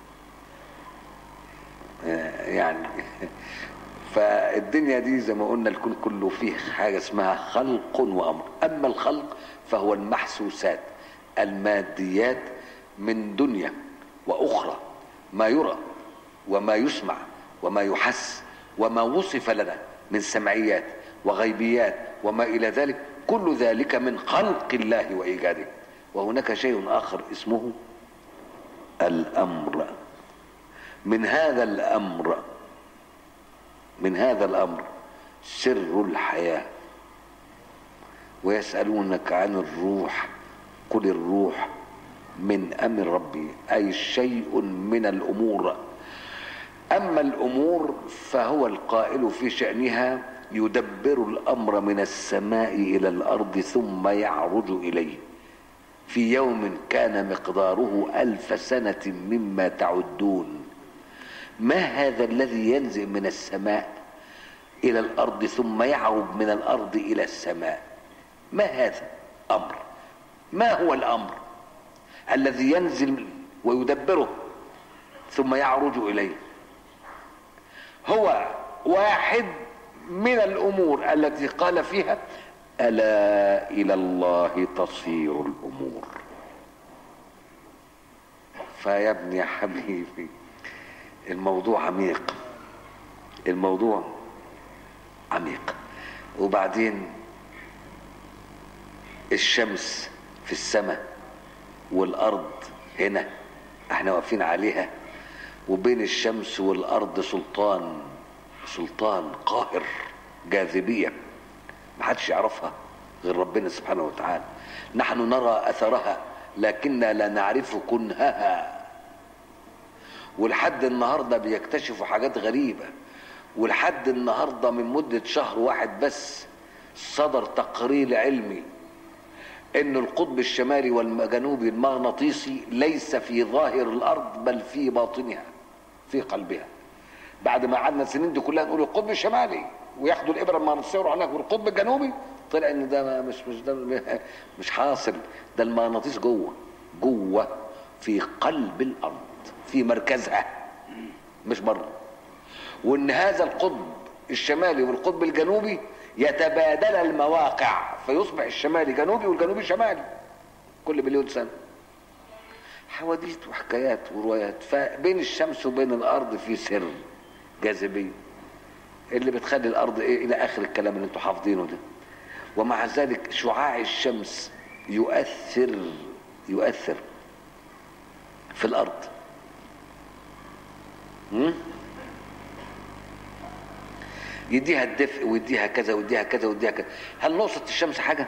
يعني فالدنيا دي زي ما قلنا الكون كله فيه حاجة اسمها خلق وأمر أما الخلق فهو المحسوسات الماديات من دنيا وأخرى ما يرى وما يسمع وما يحس وما وصف لنا من سمعيات وغيبيات وما إلى ذلك كل ذلك من خلق الله وإيجاده وهناك شيء آخر اسمه الأمر من هذا الأمر من هذا الامر سر الحياه ويسالونك عن الروح قل الروح من امر ربي اي شيء من الامور اما الامور فهو القائل في شانها يدبر الامر من السماء الى الارض ثم يعرج اليه في يوم كان مقداره الف سنه مما تعدون ما هذا الذي ينزل من السماء الى الارض ثم يعرج من الارض الى السماء ما هذا امر ما هو الامر الذي ينزل ويدبره ثم يعرج اليه هو واحد من الامور التي قال فيها الا الى الله تصير الامور فيا ابني يا حبيبي الموضوع عميق الموضوع عميق وبعدين الشمس في السماء والارض هنا احنا واقفين عليها وبين الشمس والارض سلطان سلطان قاهر جاذبيه محدش يعرفها غير ربنا سبحانه وتعالى نحن نرى اثرها لكننا لا نعرف كنهها ولحد النهارده بيكتشفوا حاجات غريبه ولحد النهارده من مده شهر واحد بس صدر تقرير علمي ان القطب الشمالي والجنوبي المغناطيسي ليس في ظاهر الارض بل في باطنها في قلبها بعد ما قعدنا السنين دي كلها نقول القطب الشمالي وياخدوا الابره المغناطيسيه ويروحوا هناك والقطب الجنوبي طلع ان ده مش مش ده مش حاصل ده المغناطيس جوه جوه في قلب الارض في مركزها مش بره وان هذا القطب الشمالي والقطب الجنوبي يتبادل المواقع فيصبح الشمالي جنوبي والجنوبي شمالي كل مليون سنه حواديت وحكايات وروايات فبين الشمس وبين الارض في سر جاذبيه اللي بتخلي الارض ايه الى اخر الكلام اللي انتوا حافظينه ده ومع ذلك شعاع الشمس يؤثر يؤثر في الارض م? يديها الدفء ويديها كذا ويديها كذا ويديها كذا هل نقصت الشمس حاجه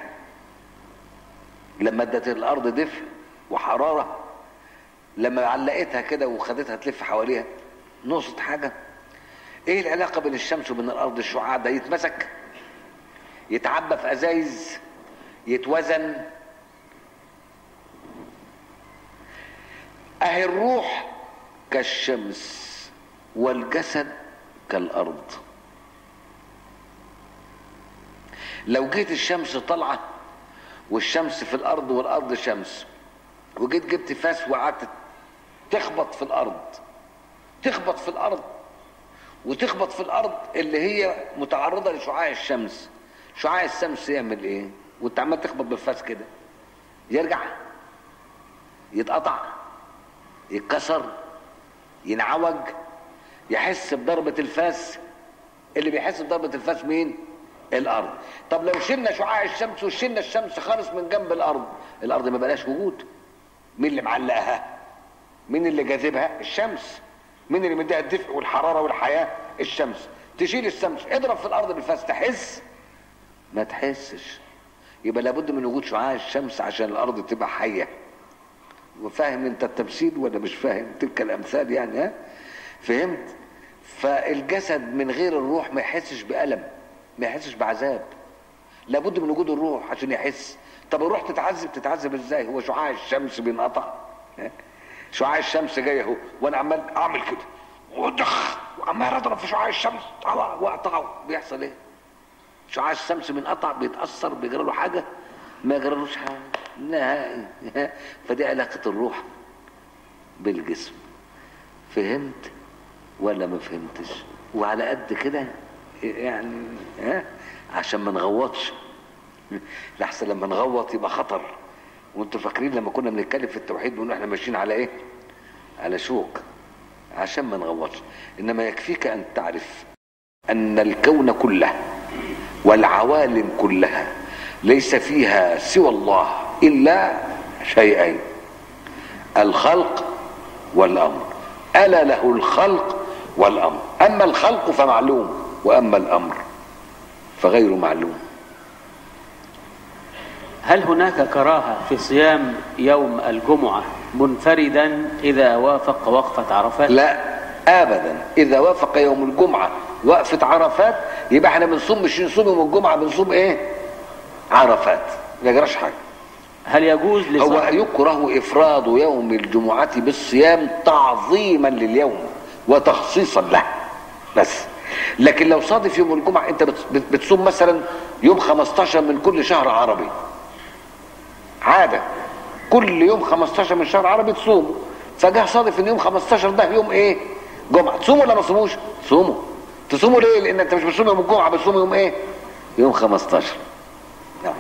لما ادت الارض دفء وحراره لما علقتها كده وخدتها تلف حواليها نقصت حاجه ايه العلاقه بين الشمس وبين الارض الشعاع ده يتمسك يتعبى في ازايز يتوزن اهي الروح كالشمس والجسد كالارض لو جيت الشمس طالعه والشمس في الارض والارض شمس وجيت جبت فاس وقعدت تخبط في الارض تخبط في الارض وتخبط في الارض اللي هي متعرضه لشعاع الشمس شعاع الشمس يعمل ايه وانت عمال تخبط بالفاس كده يرجع يتقطع يتكسر ينعوج يحس بضربة الفاس اللي بيحس بضربة الفاس مين الارض طب لو شلنا شعاع الشمس وشلنا الشمس خالص من جنب الارض الارض ما بلاش وجود مين اللي معلقها مين اللي جاذبها الشمس مين اللي مديها الدفء والحرارة والحياة الشمس تشيل الشمس اضرب في الارض بالفاس تحس ما تحسش يبقى لابد من وجود شعاع الشمس عشان الارض تبقى حيه وفاهم انت التمثيل ولا مش فاهم تلك الامثال يعني ها فهمت فالجسد من غير الروح ما يحسش بألم ما يحسش بعذاب لابد من وجود الروح عشان يحس طب الروح تتعذب تتعذب ازاي هو شعاع الشمس بينقطع شعاع الشمس جاي اهو وانا عمال اعمل كده ودخ وعمال اضرب في شعاع الشمس طبعا واقطعه بيحصل ايه شعاع الشمس بينقطع بيتاثر بيجرى له حاجه ما يجرالوش حاجه نهائي فدي علاقه الروح بالجسم فهمت ولا ما فهمتش وعلى قد كده يعني ها عشان ما نغوطش لحسن لما نغوط يبقى خطر وانتوا فاكرين لما كنا بنتكلم في التوحيد بنقول احنا ماشيين على ايه على شوك عشان ما نغوطش انما يكفيك ان تعرف ان الكون كله والعوالم كلها ليس فيها سوى الله الا شيئين الخلق والامر الا له الخلق والامر اما الخلق فمعلوم واما الامر فغير معلوم هل هناك كراهة في صيام يوم الجمعة منفردا إذا وافق وقفة عرفات لا ابدا اذا وافق يوم الجمعه وقفه عرفات يبقى احنا بنصوم مش نصوم يوم الجمعه بنصوم ايه عرفات ما يجراش حاجه هل يجوز هو لصاحب يكره افراد يوم الجمعه بالصيام تعظيما لليوم وتخصيصا له بس لكن لو صادف يوم الجمعه انت بت- بت- بتصوم مثلا يوم 15 من كل شهر عربي عاده كل يوم 15 من شهر عربي تصوم فجاه صادف ان يوم 15 ده يوم ايه جمعه تصوموا ولا ما تصوموش تصوموا تصوموا ليه لان انت مش بتصوم يوم الجمعه بتصوم يوم ايه يوم 15 نعم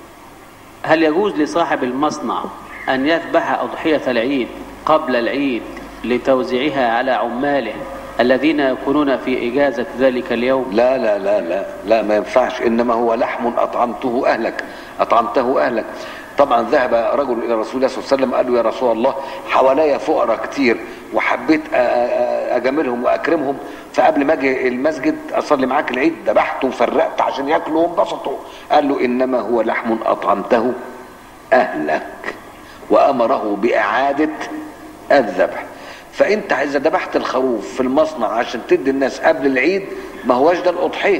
هل يجوز لصاحب المصنع أن يذبح أضحية العيد قبل العيد لتوزيعها على عماله الذين يكونون في إجازة ذلك اليوم لا لا لا لا لا ما ينفعش انما هو لحم اطعمته اهلك اطعمته اهلك طبعا ذهب رجل الى رسول الله صلى الله عليه وسلم قال له يا رسول الله حواليا فقراء كتير وحبيت أ- أ- اجاملهم واكرمهم فقبل ما اجي المسجد اصلي معاك العيد ذبحت وفرقت عشان ياكلوا وانبسطوا قال له انما هو لحم اطعمته اهلك وامره باعاده الذبح فانت اذا ذبحت الخروف في المصنع عشان تدي الناس قبل العيد ما هوش ده الاضحيه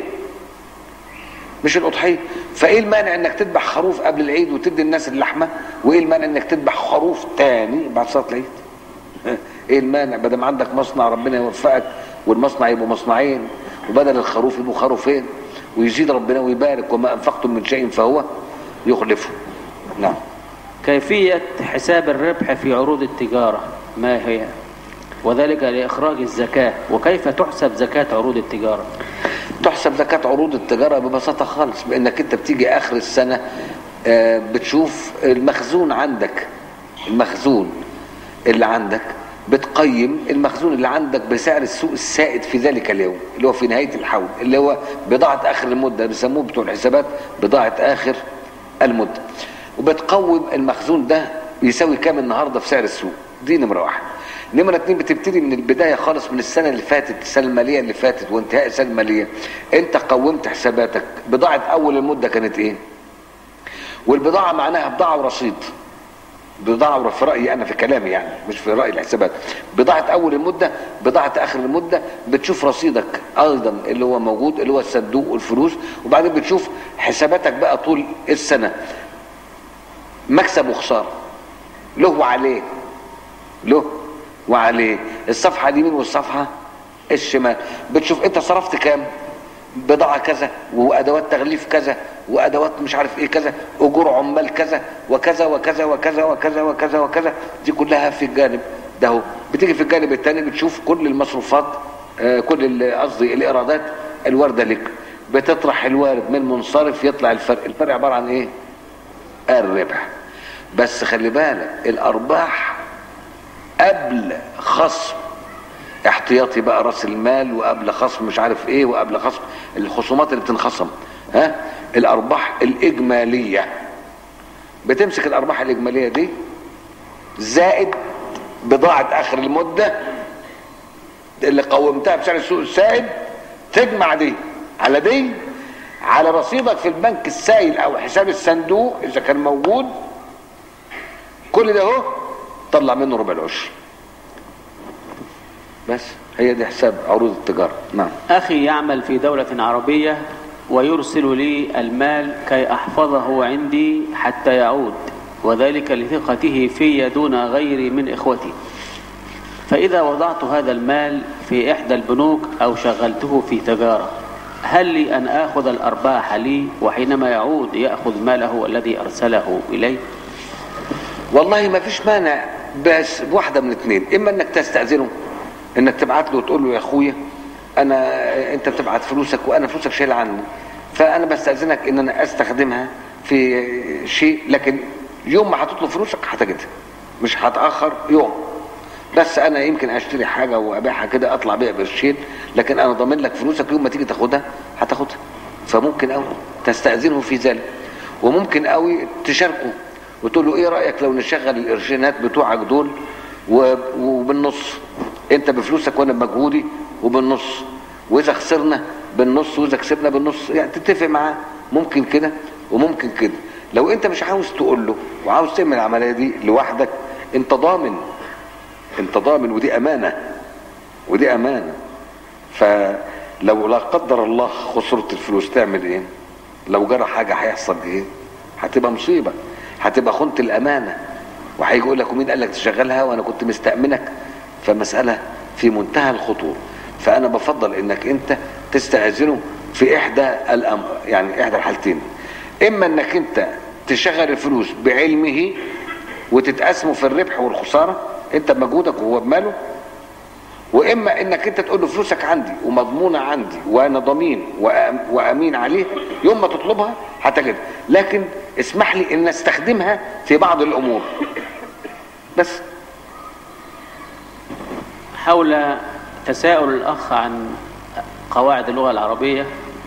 مش الاضحيه فايه المانع انك تذبح خروف قبل العيد وتدي الناس اللحمه وايه المانع انك تذبح خروف تاني بعد صلاه العيد ايه المانع بدل ما عندك مصنع ربنا يوفقك والمصنع يبقوا مصنعين وبدل الخروف يبقوا خروفين ويزيد ربنا ويبارك وما انفقتم من شيء فهو يخلفه نعم كيفية حساب الربح في عروض التجارة ما هي وذلك لإخراج الزكاة وكيف تحسب زكاة عروض التجارة تحسب زكاة عروض التجارة ببساطة خالص بأنك أنت بتيجي آخر السنة آه، بتشوف المخزون عندك المخزون اللي عندك بتقيم المخزون اللي عندك بسعر السوق السائد في ذلك اليوم اللي هو في نهاية الحول اللي هو بضاعة آخر المدة بيسموه بتوع الحسابات بضاعة آخر المدة وبتقوم المخزون ده يساوي كام النهارده في سعر السوق دي نمرة واحد نمرة اتنين بتبتدي من البداية خالص من السنة اللي فاتت السنة المالية اللي فاتت وانتهاء السنة المالية انت قومت حساباتك بضاعة اول المدة كانت ايه والبضاعة معناها بضاعة ورصيد بضاعة في رأيي أنا في كلامي يعني مش في رأي الحسابات بضاعة أول المدة بضاعة آخر المدة بتشوف رصيدك أيضا اللي هو موجود اللي هو الصندوق والفلوس وبعدين بتشوف حساباتك بقى طول السنة مكسب وخسارة له وعليه له وعليه الصفحة اليمين والصفحة الشمال بتشوف انت صرفت كام بضاعة كذا وأدوات تغليف كذا وأدوات مش عارف إيه كذا أجور عمال كذا وكذا وكذا وكذا وكذا وكذا وكذا دي كلها في الجانب ده هو بتيجي في الجانب الثاني بتشوف كل المصروفات آه، كل ال- قصدي الإيرادات الواردة لك بتطرح الوارد من منصرف يطلع الفرق الفرق عبارة عن إيه الربح بس خلي بالك الأرباح قبل خصم احتياطي بقى راس المال وقبل خصم مش عارف ايه وقبل خصم الخصومات اللي بتنخصم ها الارباح الاجماليه بتمسك الارباح الاجماليه دي زائد بضاعه اخر المده اللي قومتها بسعر السوق السائد تجمع دي على دي على رصيدك في البنك السائل او حساب الصندوق اذا كان موجود كل ده اهو طلع منه ربع العشر بس هي دي حساب عروض التجارة نعم أخي يعمل في دولة عربية ويرسل لي المال كي أحفظه عندي حتى يعود وذلك لثقته في دون غيري من إخوتي فإذا وضعت هذا المال في إحدى البنوك أو شغلته في تجارة هل لي أن آخذ الأرباح لي وحينما يعود يأخذ ماله الذي أرسله إلي والله ما فيش مانع بس بواحدة من اتنين اما انك تستأذنه انك تبعت له وتقول له يا اخويا انا انت بتبعت فلوسك وانا فلوسك شايل عني فانا بستأذنك ان انا استخدمها في شيء لكن يوم ما هتطلب فلوسك هتجدها مش هتأخر يوم بس انا يمكن اشتري حاجة وابيعها كده اطلع بيها قرشين لكن انا ضامن لك فلوسك يوم ما تيجي تاخدها هتاخدها فممكن قوي تستأذنه في ذلك وممكن قوي تشاركه وتقول له ايه رايك لو نشغل القرشينات بتوعك دول و- وبالنص انت بفلوسك وانا بمجهودي وبالنص واذا خسرنا بالنص واذا كسبنا بالنص يعني تتفق معاه ممكن كده وممكن كده لو انت مش عاوز تقول له وعاوز تعمل العمليه دي لوحدك انت ضامن انت ضامن ودي امانه ودي امانه فلو لا قدر الله خسرت الفلوس تعمل ايه لو جرى حاجه هيحصل ايه هتبقى مصيبه هتبقى خنت الامانه وهيجي يقول لك ومين قال لك تشغلها وانا كنت مستامنك فمساله في منتهى الخطوره فانا بفضل انك انت تستاذنه في احدى الأم... يعني احدى الحالتين اما انك انت تشغل الفلوس بعلمه وتتقسموا في الربح والخساره انت بمجهودك وهو بماله واما انك انت تقول له فلوسك عندي ومضمونه عندي وانا ضمين وأم- وامين عليها يوم ما تطلبها هتجد لكن اسمح لي ان استخدمها في بعض الامور بس حول تساؤل الأخ عن قواعد اللغة العربية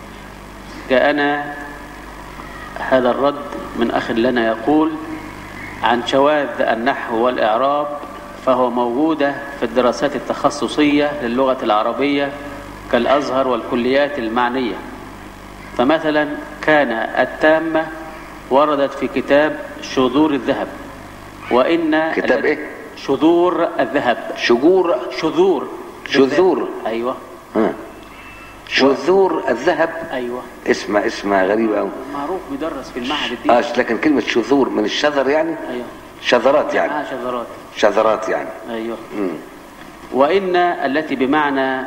جاءنا هذا الرد من أخ لنا يقول عن شواذ النحو والإعراب فهو موجودة في الدراسات التخصصية للغة العربية كالأزهر والكليات المعنية فمثلا كان التامة وردت في كتاب شذور الذهب وإن كتاب إيه؟ شذور الذهب شجور شذور شذور. ايوه ها. شذور الذهب ايوه اسمها اسمها غريب قوي معروف بيدرس في المعهد الديني اه لكن كلمه شذور من الشذر يعني ايوه شذرات يعني معها شذرات شذرات يعني ايوه مم. وان التي بمعنى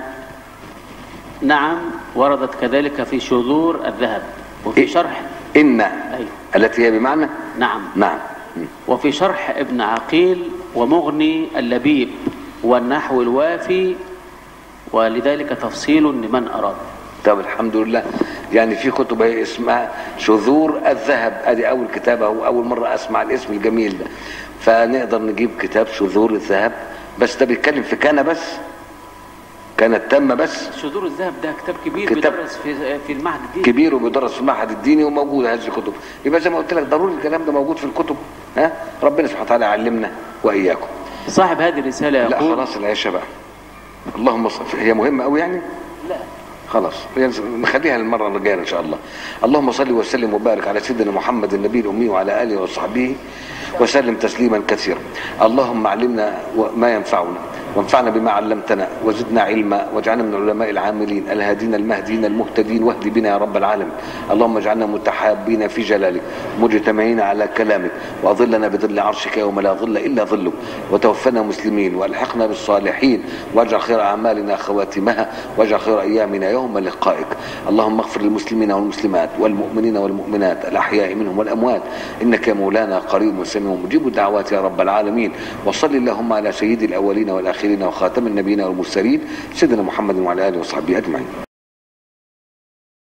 نعم وردت كذلك في شذور الذهب وفي إيه؟ شرح ان ايوه التي هي بمعنى نعم نعم مم. وفي شرح ابن عقيل ومغني اللبيب والنحو الوافي ولذلك تفصيل لمن اراد طب الحمد لله يعني في كتب هي اسمها شذور الذهب ادي اول كتاب او اول مره اسمع الاسم الجميل ده فنقدر نجيب كتاب شذور الذهب بس ده بيتكلم في كان بس كانت تامه بس شذور الذهب ده كتاب كبير كتاب- بيدرس في في المعهد الديني كبير وبيدرس في المعهد الديني وموجود هذه الكتب يبقى زي ما قلت لك ضروري الكلام ده موجود في الكتب ها ربنا سبحانه وتعالى يعلمنا واياكم صاحب هذه الرسالة لا يقول خلاص العشاء بقى اللهم صل هي مهمه قوي يعني لا خلاص نخليها المره الجايه ان شاء الله اللهم صل وسلم وبارك على سيدنا محمد النبي الامي وعلى اله وصحبه وسلم تسليما كثيرا اللهم علمنا ما ينفعنا وانفعنا بما علمتنا وزدنا علما واجعلنا من العلماء العاملين الهادين المهديين المهتدين واهد بنا يا رب العالمين اللهم اجعلنا متحابين في جلالك مجتمعين على كلامك واظلنا بظل عرشك يوم لا ظل الا ظلك وتوفنا مسلمين والحقنا بالصالحين واجعل خير اعمالنا خواتمها واجعل خير ايامنا يوم لقائك اللهم اغفر للمسلمين والمسلمات والمؤمنين والمؤمنات الاحياء منهم والاموات انك يا مولانا قريب سميع مجيب الدعوات يا رب العالمين وصل اللهم على سيد الاولين والاخرين وخاتم النبيين والمرسلين سيدنا محمد وعلى اله وصحبه اجمعين